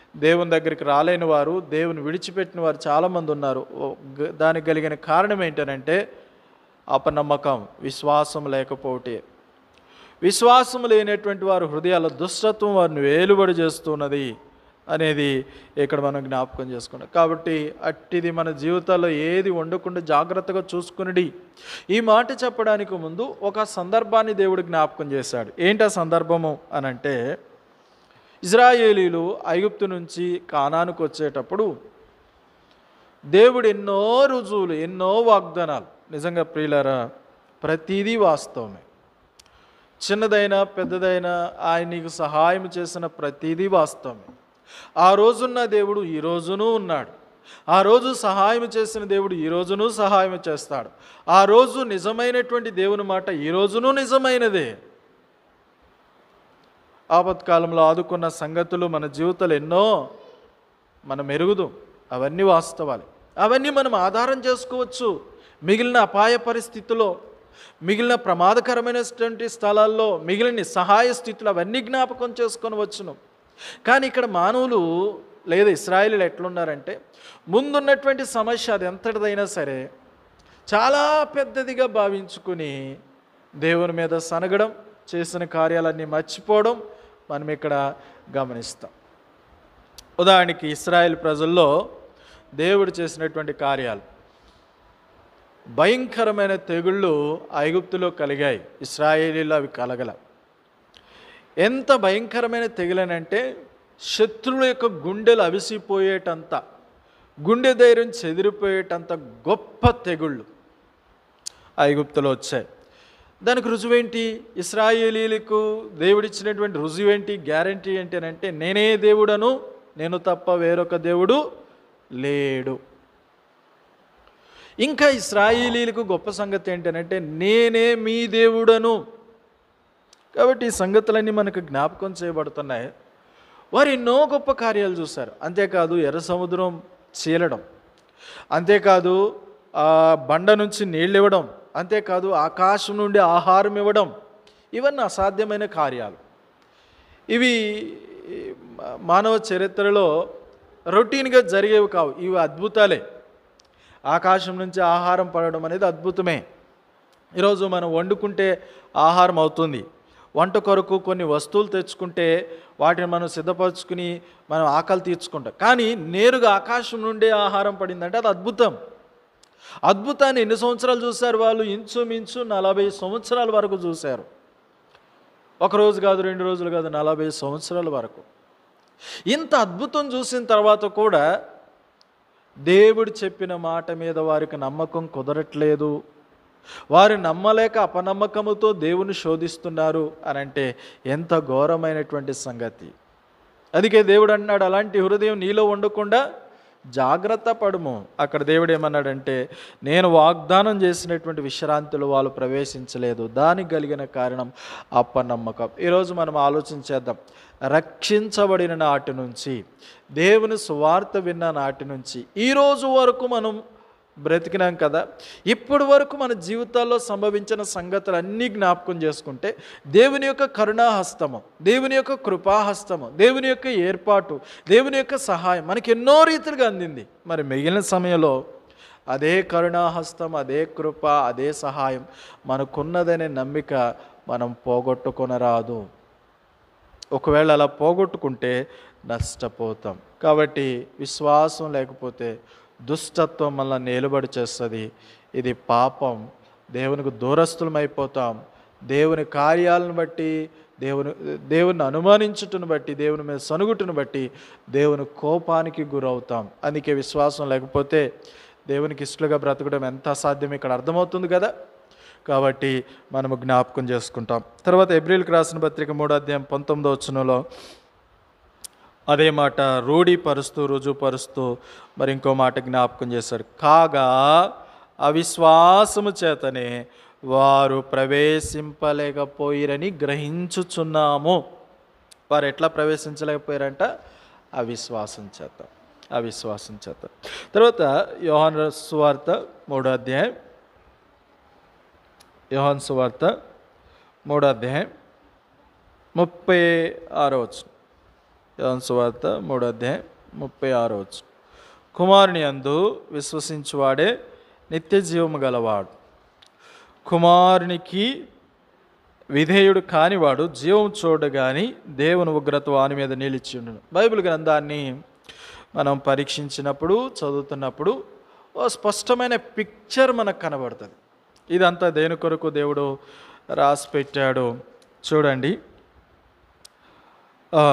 దేవుని దగ్గరికి రాలేని వారు దేవుని విడిచిపెట్టిన వారు చాలామంది ఉన్నారు ఓ- గ- దానికి కలిగిన కారణం ఏంటనంటే అపనమ్మకం విశ్వాసం లేకపోతే విశ్వాసం లేనటువంటి వారు హృదయాల దుష్టత్వం వారిని వేలుబడి చేస్తున్నది అనేది ఇక్కడ మనం జ్ఞాపకం చేసుకున్నాం కాబట్టి అట్టిది మన జీవితాల్లో ఏది ఉండకుండా జాగ్రత్తగా చూసుకునిడి ఈ మాట చెప్పడానికి ముందు ఒక సందర్భాన్ని దేవుడు జ్ఞాపకం చేశాడు ఏంటి ఆ సందర్భము అని అంటే ఇజ్రాయేలీలు ఐగుప్తు నుంచి కానానికి వచ్చేటప్పుడు దేవుడు ఎన్నో రుజువులు ఎన్నో వాగ్దానాలు నిజంగా ప్రియులరా ప్రతిదీ వాస్తవమే చిన్నదైనా పెద్దదైనా ఆయన నీకు సహాయం చేసిన ప్రతిదీ వాస్తవమే ఆ రోజున్న దేవుడు ఈ రోజునూ ఉన్నాడు ఆ రోజు సహాయం చేసిన దేవుడు ఈ రోజునూ సహాయం చేస్తాడు ఆ రోజు నిజమైనటువంటి దేవుని మాట ఈ రోజునూ నిజమైనదే ఆపత్కాలంలో ఆదుకున్న సంగతులు మన జీవితాలు ఎన్నో మనం ఎరుగుదు అవన్నీ వాస్తవాలు అవన్నీ మనం ఆధారం చేసుకోవచ్చు మిగిలిన అపాయ పరిస్థితుల్లో మిగిలిన ప్రమాదకరమైనటువంటి స్థలాల్లో మిగిలిన సహాయ స్థితులు అవన్నీ జ్ఞాపకం చేసుకొని వచ్చును కానీ ఇక్కడ మానవులు లేదా ఇస్రాయిలు ఎట్లున్నారంటే ముందున్నటువంటి సమస్య అది ఎంతటిదైనా సరే చాలా పెద్దదిగా భావించుకుని దేవుని మీద సనగడం చేసిన కార్యాలన్నీ మర్చిపోవడం మనం ఇక్కడ గమనిస్తాం ఉదాహరణకి ఇస్రాయేల్ ప్రజల్లో దేవుడు చేసినటువంటి కార్యాలు భయంకరమైన తెగుళ్ళు ఐగుప్తులో కలిగాయి ఇస్రాయేలీలో అవి కలగల ఎంత భయంకరమైన తెగులనంటే శత్రువుల యొక్క గుండెలు అవిసిపోయేటంత గుండె ధైర్యం చెదిరిపోయేటంత గొప్ప తెగుళ్ళు ఐగుప్తులో వచ్చాయి దానికి రుజువేంటి ఇస్రాయేలీలకు దేవుడిచ్చినటువంటి రుజువేంటి గ్యారంటీ ఏంటి అని అంటే నేనే దేవుడను నేను తప్ప వేరొక దేవుడు లేడు ఇంకా ఇస్రాయేలీలకు గొప్ప సంగతి ఏంటనంటే నేనే మీ దేవుడను కాబట్టి ఈ సంగతులన్నీ మనకు జ్ఞాపకం చేయబడుతున్నాయి వారు ఎన్నో గొప్ప కార్యాలు చూశారు అంతేకాదు ఎర్ర సముద్రం చీలడం అంతేకాదు ఆ బండ నుంచి నీళ్ళు ఇవ్వడం అంతేకాదు ఆకాశం నుండి ఆహారం ఇవ్వడం ఇవన్నీ అసాధ్యమైన కార్యాలు ఇవి మానవ చరిత్రలో రొటీన్గా జరిగేవి కావు ఇవి అద్భుతాలే ఆకాశం నుంచి ఆహారం పడడం అనేది అద్భుతమే ఈరోజు మనం వండుకుంటే ఆహారం అవుతుంది వంట కొరకు కొన్ని వస్తువులు తెచ్చుకుంటే వాటిని మనం సిద్ధపరచుకుని మనం ఆకలి తీర్చుకుంటాం కానీ నేరుగా ఆకాశం నుండే ఆహారం పడిందంటే అది అద్భుతం అద్భుతాన్ని ఎన్ని సంవత్సరాలు చూశారు వాళ్ళు ఇంచుమించు నలభై సంవత్సరాల వరకు చూశారు ఒక రోజు కాదు రెండు రోజులు కాదు నలభై సంవత్సరాల వరకు ఇంత అద్భుతం చూసిన తర్వాత కూడా దేవుడు చెప్పిన మాట మీద వారికి నమ్మకం కుదరట్లేదు వారు నమ్మలేక అపనమ్మకముతో దేవుని శోధిస్తున్నారు అని అంటే ఎంత ఘోరమైనటువంటి సంగతి అందుకే దేవుడు అన్నాడు అలాంటి హృదయం నీలో ఉండకుండా జాగ్రత్త పడుము అక్కడ దేవుడు ఏమన్నాడంటే నేను వాగ్దానం చేసినటువంటి విశ్రాంతిలో వాళ్ళు ప్రవేశించలేదు దానికి కలిగిన కారణం అప్పనమ్మకం ఈరోజు మనం ఆలోచించేద్దాం రక్షించబడిన నాటి నుంచి దేవుని సువార్త విన్న నాటి నుంచి ఈ రోజు వరకు మనం బ్రతికినాం కదా ఇప్పటి వరకు మన జీవితాల్లో సంభవించిన సంగతులు అన్నీ జ్ఞాపకం చేసుకుంటే దేవుని యొక్క కరుణాహస్తము దేవుని యొక్క కృపాహస్తము దేవుని యొక్క ఏర్పాటు దేవుని యొక్క సహాయం మనకి ఎన్నో రీతిలుగా అందింది మరి మిగిలిన సమయంలో అదే కరుణాహస్తం అదే కృప అదే సహాయం మనకున్నదనే నమ్మిక మనం పోగొట్టుకొనరాదు ఒకవేళ అలా పోగొట్టుకుంటే నష్టపోతాం కాబట్టి విశ్వాసం లేకపోతే దుష్టత్వం మనల్ని నిలబడి చేస్తుంది ఇది పాపం దేవునికి దూరస్తులం అయిపోతాం దేవుని కార్యాలను బట్టి దేవుని దేవుని అనుమానించుటను బట్టి దేవుని మీద సనుగుటును బట్టి దేవుని కోపానికి గురవుతాం అందుకే విశ్వాసం లేకపోతే దేవునికి ఇష్టలుగా బ్రతకడం ఎంత అసాధ్యం ఇక్కడ అర్థమవుతుంది కదా కాబట్టి మనము జ్ఞాపకం చేసుకుంటాం తర్వాత ఏప్రిల్కి రాసిన పత్రిక మూడో అధ్యాయం పంతొమ్మిదో వచనంలో అదే మాట రూఢీపరుస్తూ రుజువుపరుస్తూ మరి ఇంకో మాట జ్ఞాపకం చేశారు కాగా అవిశ్వాసము చేతనే వారు ప్రవేశింపలేకపోయిరని గ్రహించుచున్నాము వారు ఎట్లా ప్రవేశించలేకపోయారంట అవిశ్వాసం చేత అవిశ్వాసం చేత తర్వాత యోహాన్ సువార్త మూడో అధ్యాయం యోహాన్ సువార్త మూడో అధ్యాయం ముప్పై ఆరో వచనం యోహాను సువార్త మూడో అధ్యాయం ముప్పై ఆరో వచ్చు కుమారుని అందు విశ్వసించువాడే నిత్య జీవము గలవాడు కుమారునికి విధేయుడు కానివాడు జీవం చూడగాని దేవుని ఉగ్రత వాని మీద నిలిచి ఉండును బైబిల్ గ్రంథాన్ని మనం పరీక్షించినప్పుడు చదువుతున్నప్పుడు ఓ స్పష్టమైన పిక్చర్ మనకు కనబడుతుంది ఇదంతా దేని కొరకు దేవుడు రాసి పెట్టాడు చూడండి ఆ,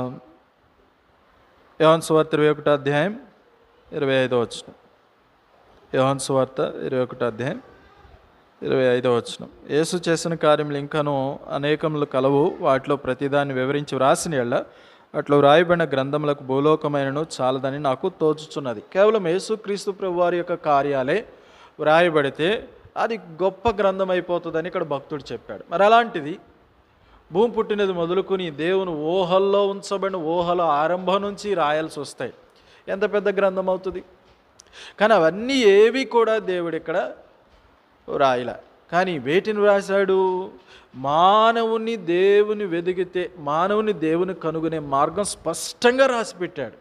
యోహాను సువార్త ఇరవై ఒకటో అధ్యాయం ఇరవై ఐదో వచ్చిన యోహాను సువార్త ఇరవై ఒకటో అధ్యాయం ఇరవై ఐదో వచనం యేసు చేసిన కార్యములు ఇంకను అనేకములు కలవు వాటిలో ప్రతిదాన్ని వివరించి వ్రాసిన ఎళ్ళ అట్లా వ్రాయబడిన గ్రంథములకు భూలోకమైనను చాలదని నాకు తోచుచున్నది కేవలం యేసుక్రీస్తు ప్రభు వారి యొక్క కార్యాలే వ్రాయబడితే అది గొప్ప గ్రంథం అయిపోతుందని ఇక్కడ భక్తుడు చెప్పాడు మరి అలాంటిది భూమి పుట్టినది మొదలుకొని దేవుని ఊహల్లో ఉంచబడిన ఊహల ఆరంభం నుంచి రాయాల్సి వస్తాయి ఎంత పెద్ద గ్రంథం అవుతుంది కానీ అవన్నీ ఏవి కూడా దేవుడు ఇక్కడ రాయల కానీ వేటిని వ్రాశాడు మానవుని దేవుని వెదిగితే మానవుని దేవుని కనుగొనే మార్గం స్పష్టంగా రాసి పెట్టాడు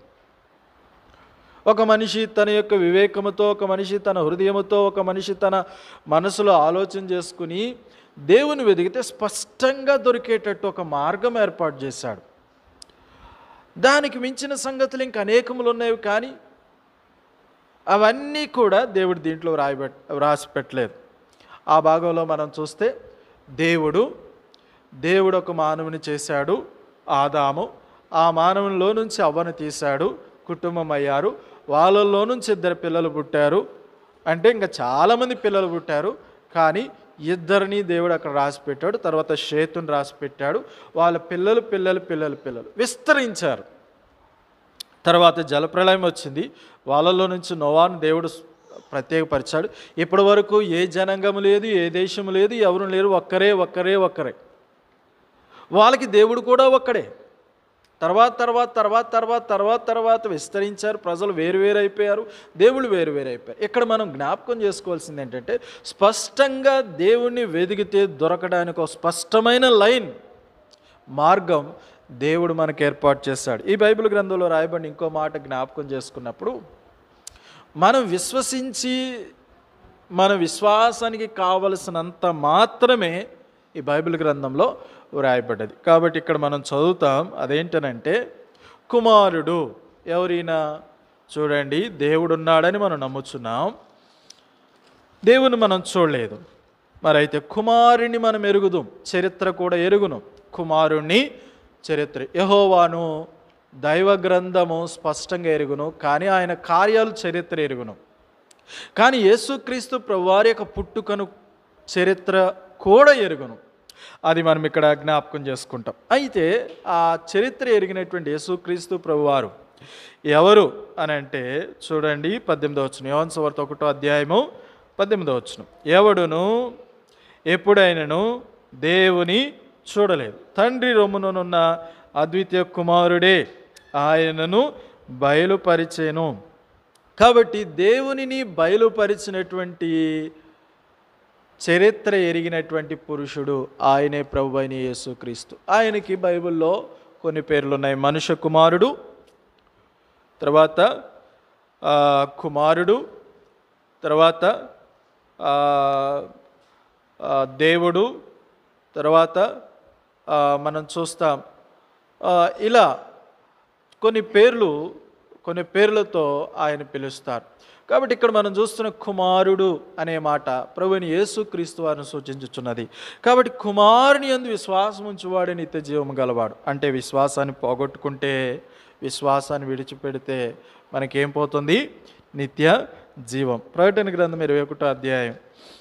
ఒక మనిషి తన యొక్క వివేకముతో ఒక మనిషి తన హృదయముతో ఒక మనిషి తన మనసులో ఆలోచన చేసుకుని దేవుని వెదిగితే స్పష్టంగా దొరికేటట్టు ఒక మార్గం ఏర్పాటు చేశాడు దానికి మించిన సంగతులు ఇంక అనేకములు ఉన్నాయి కానీ అవన్నీ కూడా దేవుడు దీంట్లో రాయబెట్ రాసి పెట్టలేదు ఆ భాగంలో మనం చూస్తే దేవుడు దేవుడు ఒక మానవుని చేశాడు ఆదాము ఆ మానవునిలో నుంచి అవ్వను తీశాడు కుటుంబం అయ్యారు వాళ్ళల్లో నుంచి ఇద్దరు పిల్లలు పుట్టారు అంటే ఇంకా చాలామంది పిల్లలు పుట్టారు కానీ ఇద్దరిని దేవుడు అక్కడ రాసి పెట్టాడు తర్వాత షేతుని రాసి పెట్టాడు వాళ్ళ పిల్లలు పిల్లలు పిల్లలు పిల్లలు విస్తరించారు తర్వాత జలప్రలయం వచ్చింది వాళ్ళలో నుంచి నోవాను దేవుడు ప్రత్యేకపరిచాడు ఇప్పటి వరకు ఏ జనాంగం లేదు ఏ దేశం లేదు ఎవరు లేరు ఒక్కరే ఒక్కరే ఒక్కరే వాళ్ళకి దేవుడు కూడా ఒక్కడే తర్వాత తర్వాత తర్వాత తర్వాత తర్వాత తర్వాత విస్తరించారు ప్రజలు వేరు వేరు అయిపోయారు దేవుళ్ళు వేరు వేరు అయిపోయారు ఇక్కడ మనం జ్ఞాపకం చేసుకోవాల్సింది ఏంటంటే స్పష్టంగా దేవుణ్ణి వెదిగితే దొరకడానికి ఒక స్పష్టమైన లైన్ మార్గం దేవుడు మనకు ఏర్పాటు చేశాడు ఈ బైబిల్ గ్రంథంలో రాయబడిన ఇంకో మాట జ్ఞాపకం చేసుకున్నప్పుడు మనం విశ్వసించి మన విశ్వాసానికి కావలసినంత మాత్రమే ఈ బైబిల్ గ్రంథంలో వ్రాయబడ్డది కాబట్టి ఇక్కడ మనం చదువుతాం అదేంటనంటే కుమారుడు ఎవరైనా చూడండి దేవుడు ఉన్నాడని మనం నమ్ముచున్నాం దేవుని మనం చూడలేదు మరి అయితే కుమారుని మనం ఎరుగుదాం చరిత్ర కూడా ఎరుగును కుమారుణ్ణి చరిత్ర యహోవాను దైవ గ్రంథము స్పష్టంగా ఎరుగును కానీ ఆయన కార్యాలు చరిత్ర ఎరుగును కానీ యేసుక్రీస్తు ప్రభువారి యొక్క పుట్టుకను చరిత్ర కూడా ఎరుగును అది మనం ఇక్కడ జ్ఞాపకం చేసుకుంటాం అయితే ఆ చరిత్ర ఎరిగినటువంటి యేసుక్రీస్తు ప్రభువారు ఎవరు అని అంటే చూడండి పద్దెనిమిదో వచ్చిన యోహన్ సువార్త ఒకటో అధ్యాయము పద్దెనిమిదో వచ్చిన ఎవడును ఎప్పుడైనను దేవుని చూడలేదు తండ్రి రొమ్మునున్న అద్వితీయ కుమారుడే ఆయనను బయలుపరిచేను కాబట్టి దేవునిని బయలుపరిచినటువంటి చరిత్ర ఎరిగినటువంటి పురుషుడు ఆయనే ప్రభు అయిన యేసుక్రీస్తు ఆయనకి బైబిల్లో కొన్ని పేర్లు ఉన్నాయి మనుష్య కుమారుడు తర్వాత ఆ, కుమారుడు తర్వాత ఆ, ఆ, దేవుడు తర్వాత ఆ, మనం చూస్తాం ఆ, ఇలా కొన్ని పేర్లు కొన్ని పేర్లతో ఆయన పిలుస్తారు కాబట్టి ఇక్కడ మనం చూస్తున్న కుమారుడు అనే మాట ప్రభుని యేసుక్రీస్తు వారిని సూచించుచున్నది కాబట్టి కుమారుని ఎందు విశ్వాసం ఉంచువాడే నిత్య జీవం గలవాడు అంటే విశ్వాసాన్ని పోగొట్టుకుంటే విశ్వాసాన్ని విడిచిపెడితే మనకేం పోతుంది నిత్య జీవం ప్రకటన గ్రంథం ఇరవై ఒకటో అధ్యాయం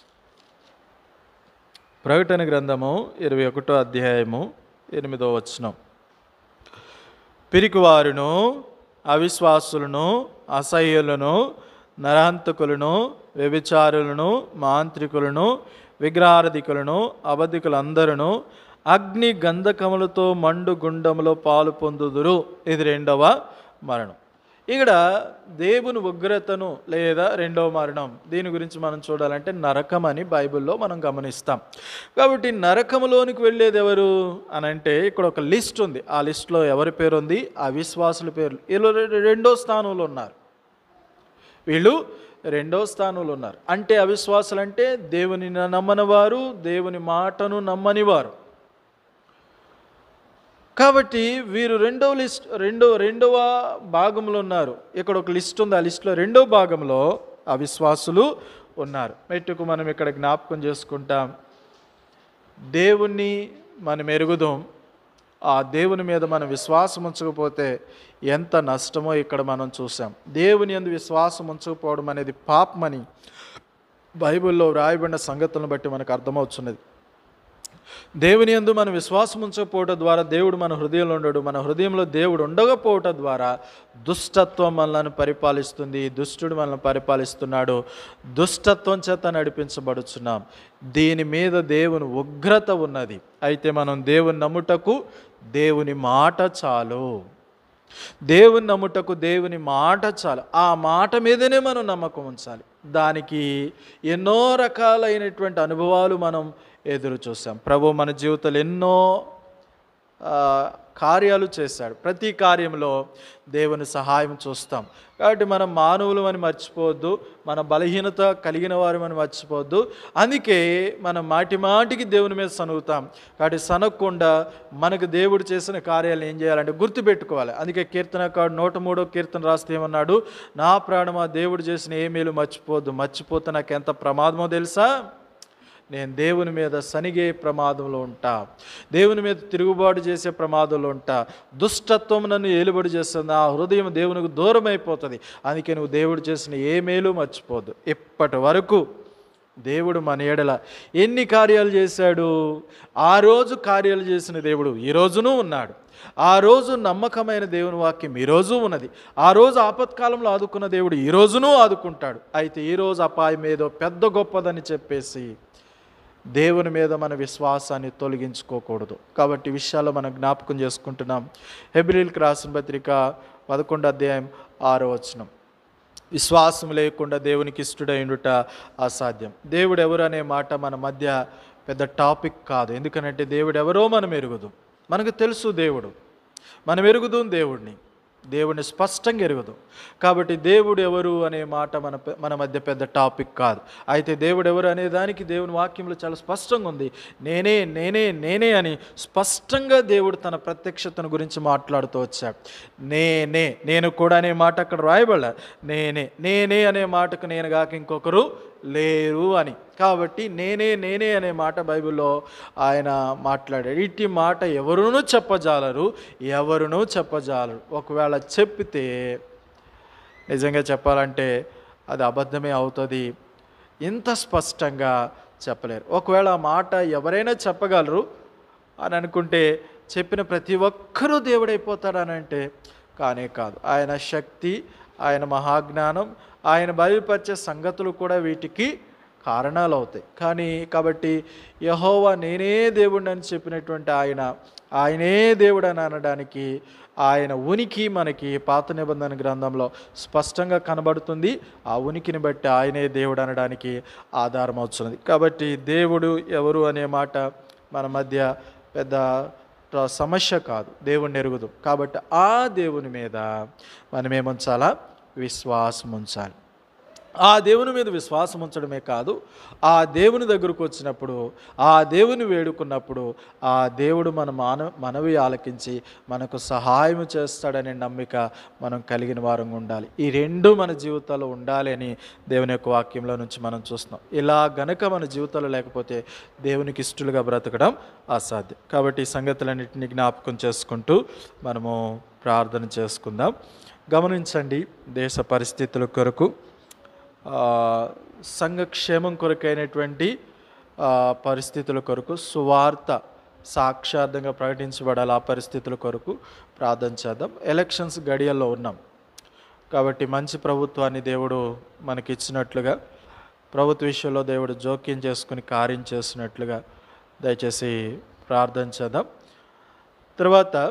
ప్రకటన గ్రంథము ఇరవై ఒకటో అధ్యాయము ఎనిమిదో వచనం పిరికివారును అవిశ్వాసులను అసహ్యులను నరహంతకులను వ్యభిచారులను మాంత్రికులను విగ్రహారధికులను అబద్ధికులందరూ అగ్ని గంధకములతో మండు గుండములో పాలు పొందుదురు ఇది రెండవ మరణం ఇక్కడ దేవుని ఉగ్రతను లేదా రెండవ మరణం దీని గురించి మనం చూడాలంటే నరకం అని బైబిల్లో మనం గమనిస్తాం కాబట్టి నరకములోనికి వెళ్ళేది ఎవరు అని అంటే ఇక్కడ ఒక లిస్ట్ ఉంది ఆ లిస్ట్లో ఎవరి పేరు ఉంది అవిశ్వాసుల పేర్లు వీళ్ళు రె- రెండో స్థానంలో ఉన్నారు వీళ్ళు రెండో స్థానంలో ఉన్నారు అంటే అవిశ్వాసులు అంటే దేవుని నమ్మని వారు దేవుని మాటను నమ్మని వారు కాబట్టి వీరు రెండవ లిస్ట్ రెండో రెండవ భాగంలో ఉన్నారు ఇక్కడ ఒక లిస్ట్ ఉంది ఆ లిస్ట్లో రెండో భాగంలో అవిశ్వాసులు ఉన్నారు మెట్టుకు మనం ఇక్కడ జ్ఞాపకం చేసుకుంటాం దేవుణ్ణి మనం ఎరుగుదాం ఆ దేవుని మీద మనం విశ్వాసం ఉంచకపోతే ఎంత నష్టమో ఇక్కడ మనం చూసాం దేవుని ఎందు విశ్వాసం ఉంచకపోవడం అనేది పాపమని బైబిల్లో వ్రాయబడిన సంగతులను బట్టి మనకు అర్థమవుతున్నది దేవుని యందు మనం విశ్వాసం ఉంచకపోవటం ద్వారా దేవుడు మన హృదయంలో ఉండడు మన హృదయంలో దేవుడు ఉండకపోవటం ద్వారా దుష్టత్వం మనల్ని పరిపాలిస్తుంది దుష్టుడు మనల్ని పరిపాలిస్తున్నాడు దుష్టత్వం చేత నడిపించబడుచున్నాం దీని మీద దేవుని ఉగ్రత ఉన్నది అయితే మనం దేవుని నమ్ముటకు దేవుని మాట చాలు దేవుని నమ్ముటకు దేవుని మాట చాలు ఆ మాట మీదనే మనం నమ్మకం ఉంచాలి దానికి ఎన్నో రకాలైనటువంటి అనుభవాలు మనం ఎదురు చూసాం ప్రభు మన జీవితంలో ఎన్నో ఆ, కార్యాలు చేశాడు ప్రతి కార్యంలో దేవుని సహాయం చూస్తాం కాబట్టి మనం మానవులు అని మర్చిపోవద్దు మన బలహీనత కలిగిన వారు అని మర్చిపోవద్దు అందుకే మనం మాటి మాటికి దేవుని మీద సనుగుతాం కాబట్టి సనగకుండా మనకు దేవుడు చేసిన కార్యాలను ఏం చేయాలంటే గుర్తుపెట్టుకోవాలి అందుకే కీర్తనకాడు నూట మూడో కీర్తన రాస్తే ఏమన్నాడు నా ప్రాణమా దేవుడు చేసిన ఏ మేలు మర్చిపోవద్దు మర్చిపోతే నాకు ఎంత ప్రమాదమో తెలుసా నేను దేవుని మీద సనిగే ప్రమాదంలో ఉంటా దేవుని మీద తిరుగుబాటు చేసే ప్రమాదంలో ఉంటా దుష్టత్వం నన్ను ఏలుబడి చేస్తుంది ఆ హృదయం దేవునికి దూరం అయిపోతుంది అందుకే నువ్వు దేవుడు చేసిన ఏ మేలు మర్చిపోదు ఇప్పటి వరకు దేవుడు మన ఎడల ఎన్ని కార్యాలు చేశాడు ఆ రోజు కార్యాలు చేసిన దేవుడు ఈ రోజునూ ఉన్నాడు ఆ రోజు నమ్మకమైన దేవుని వాక్యం ఈ రోజు ఉన్నది ఆ రోజు ఆపత్కాలంలో ఆదుకున్న దేవుడు ఈ రోజునూ ఆదుకుంటాడు అయితే ఈ రోజు అపాయం ఏదో పెద్ద గొప్పదని చెప్పేసి దేవుని మీద మన విశ్వాసాన్ని తొలగించుకోకూడదు కాబట్టి ఈ విషయాల్లో మనం జ్ఞాపకం చేసుకుంటున్నాం హెబ్రిల్కి రాసిన పత్రిక పదకొండు అధ్యాయం ఆరో వచనం విశ్వాసం లేకుండా దేవునికి ఇష్టడైండుట అసాధ్యం దేవుడు ఎవరు అనే మాట మన మధ్య పెద్ద టాపిక్ కాదు ఎందుకనంటే దేవుడు ఎవరో మనం ఎరుగుదు మనకు తెలుసు దేవుడు మనం ఎరుగుదాం దేవుడిని దేవుడిని స్పష్టంగా ఎరుగుదాం కాబట్టి దేవుడు ఎవరు అనే మాట మన పె- మన మధ్య పెద్ద టాపిక్ కాదు అయితే దేవుడు ఎవరు అనే దానికి దేవుని వాక్యంలో చాలా స్పష్టంగా ఉంది నేనే నేనే నేనే అని స్పష్టంగా దేవుడు తన ప్రత్యక్షతను గురించి మాట్లాడుతూ వచ్చాడు నేనే నేను కూడా అనే మాట అక్కడ రాయబడ నేనే నేనే అనే మాటకు నేను కాక ఇంకొకరు లేరు అని కాబట్టి నేనే నేనే అనే మాట బైబిల్లో ఆయన మాట్లాడాడు ఇట్టి మాట ఎవరునూ చెప్పజాలరు ఎవరునూ చెప్పజాలరు ఒకవేళ చెప్పితే నిజంగా చెప్పాలంటే అది అబద్ధమే అవుతుంది ఇంత స్పష్టంగా చెప్పలేరు ఒకవేళ ఆ మాట ఎవరైనా చెప్పగలరు అని అనుకుంటే చెప్పిన ప్రతి ఒక్కరూ దేవుడైపోతాడని అంటే కానే కాదు ఆయన శక్తి ఆయన మహాజ్ఞానం ఆయన బయలుపరిచే సంగతులు కూడా వీటికి కారణాలు అవుతాయి కానీ కాబట్టి యహోవా నేనే దేవుడిని అని చెప్పినటువంటి ఆయన ఆయనే దేవుడు అని అనడానికి ఆయన ఉనికి మనకి పాత నిబంధన గ్రంథంలో స్పష్టంగా కనబడుతుంది ఆ ఉనికిని బట్టి ఆయనే దేవుడు అనడానికి ఆధారం అవుతున్నది కాబట్టి దేవుడు ఎవరు అనే మాట మన మధ్య పెద్ద ట- సమస్య కాదు దేవుణ్ణి ఎరుగుదు కాబట్టి ఆ దేవుని మీద మనం ఏముంచాలా విశ్వాసం ఉంచాలి ఆ దేవుని మీద విశ్వాసం ఉంచడమే కాదు ఆ దేవుని దగ్గరకు వచ్చినప్పుడు ఆ దేవుని వేడుకున్నప్పుడు ఆ దేవుడు మన మాన మనవి ఆలకించి మనకు సహాయం చేస్తాడనే నమ్మిక మనం కలిగిన వారంగా ఉండాలి ఈ రెండు మన జీవితాల్లో ఉండాలి అని దేవుని యొక్క వాక్యంలో నుంచి మనం చూస్తున్నాం ఇలా గనక మన జీవితాల్లో లేకపోతే దేవునికి ఇష్టలుగా బ్రతకడం అసాధ్యం కాబట్టి ఈ సంగతులన్నింటినీ జ్ఞాపకం చేసుకుంటూ మనము ప్రార్థన చేసుకుందాం గమనించండి దేశ పరిస్థితుల కొరకు ఆ, సంఘక్షేమం కొరకైనటువంటి ఆ, పరిస్థితుల కొరకు సువార్త సాక్షార్థంగా ప్రకటించబడాలి ఆ పరిస్థితుల కొరకు ప్రార్థన చేద్దాం ఎలక్షన్స్ గడియల్లో ఉన్నాం కాబట్టి మంచి ప్రభుత్వాన్ని దేవుడు మనకిచ్చినట్లుగా ప్రభుత్వ విషయంలో దేవుడు జోక్యం చేసుకుని కార్యం చేసినట్లుగా దయచేసి ప్రార్థన చేద్దాం తర్వాత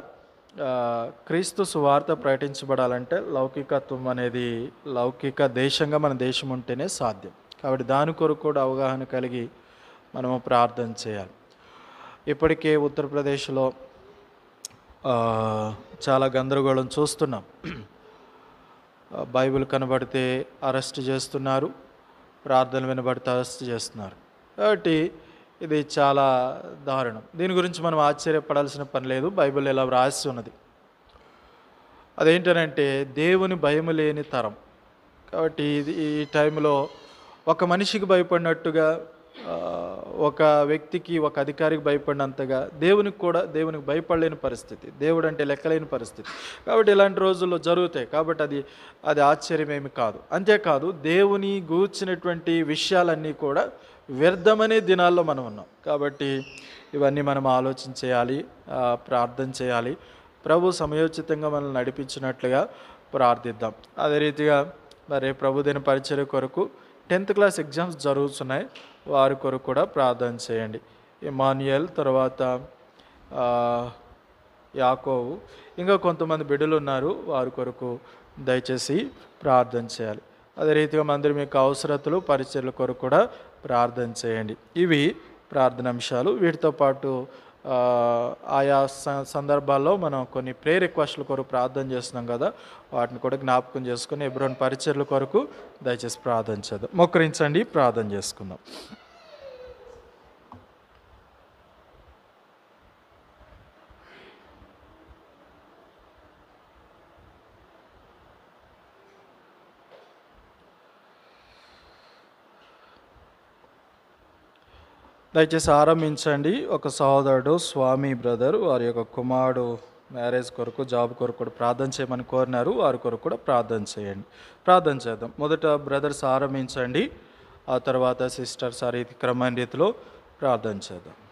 ఆ, క్రీస్తు సువార్త ప్రకటించబడాలంటే లౌకికత్వం అనేది లౌకిక దేశంగా మన దేశం ఉంటేనే సాధ్యం కాబట్టి దాని కొరకు కూడా అవగాహన కలిగి మనము ప్రార్థన చేయాలి ఇప్పటికే ఉత్తరప్రదేశ్లో ఆ, చాలా గందరగోళం చూస్తున్నాం ఆ, బైబిల్ కనబడితే అరెస్ట్ చేస్తున్నారు ప్రార్థన వినబడితే అరెస్ట్ చేస్తున్నారు కాబట్టి ఇది చాలా దారుణం దీని గురించి మనం ఆశ్చర్యపడాల్సిన పని లేదు బైబిల్ ఇలా వ్రాసి ఉన్నది అదేంటనంటే దేవుని భయము లేని తరం కాబట్టి ఇది ఈ టైంలో ఒక మనిషికి భయపడినట్టుగా ఆ, ఒక వ్యక్తికి ఒక అధికారికి భయపడినంతగా దేవునికి కూడా దేవునికి భయపడలేని పరిస్థితి దేవుడు అంటే లెక్కలేని పరిస్థితి కాబట్టి ఇలాంటి రోజుల్లో జరుగుతాయి కాబట్టి అది అది ఆశ్చర్యమేమి కాదు అంతేకాదు దేవుని గూర్చినటువంటి విషయాలన్నీ కూడా వ్యర్థమనే దినాల్లో మనం ఉన్నాం కాబట్టి ఇవన్నీ మనం ఆలోచన చేయాలి ఆ, ప్రార్థన చేయాలి ప్రభు సమయోచితంగా మనల్ని నడిపించినట్లుగా ప్రార్థిద్దాం అదే రీతిగా మరి ప్రభు దిన పరిచయ కొరకు టెన్త్ క్లాస్ ఎగ్జామ్స్ జరుగుతున్నాయి వారి కొరకు కూడా ప్రార్థన చేయండి ఇమాన్యుయల్ తర్వాత ఆ, యాకోవు ఇంకా కొంతమంది బిడ్డలు ఉన్నారు వారి కొరకు దయచేసి ప్రార్థన చేయాలి అదే రీతిగా మందిరం యొక్క అవసరతలు పరిచయల కొరకు కూడా ప్రార్థన చేయండి ఇవి ప్రార్థన అంశాలు వీటితో పాటు ఆ, ఆయా స- సందర్భాల్లో మనం కొన్ని ప్రే రిక్వెస్ట్ల కొరకు ప్రార్థన చేస్తున్నాం కదా వాటిని కూడా జ్ఞాపకం చేసుకుని ఎబ్రోన్ పరిచయల కొరకు దయచేసి ప్రార్థన చేద్దాం మొక్కరించండి ప్రార్థన చేసుకుందాం దయచేసి ఆరంభించండి ఒక సహోదరుడు స్వామి బ్రదర్ వారి యొక్క కుమారుడు మ్యారేజ్ కొరకు జాబ్ కొరకు కూడా ప్రార్థన చేయమని కోరినారు వారి కొరకు కూడా ప్రార్థన చేయండి ప్రార్థన చేద్దాం మొదట బ్రదర్స్ ఆరంభించండి ఆ తర్వాత సిస్టర్స్ ఆ రీతి క్రమమైన రీతిలో ప్రార్థన చేద్దాం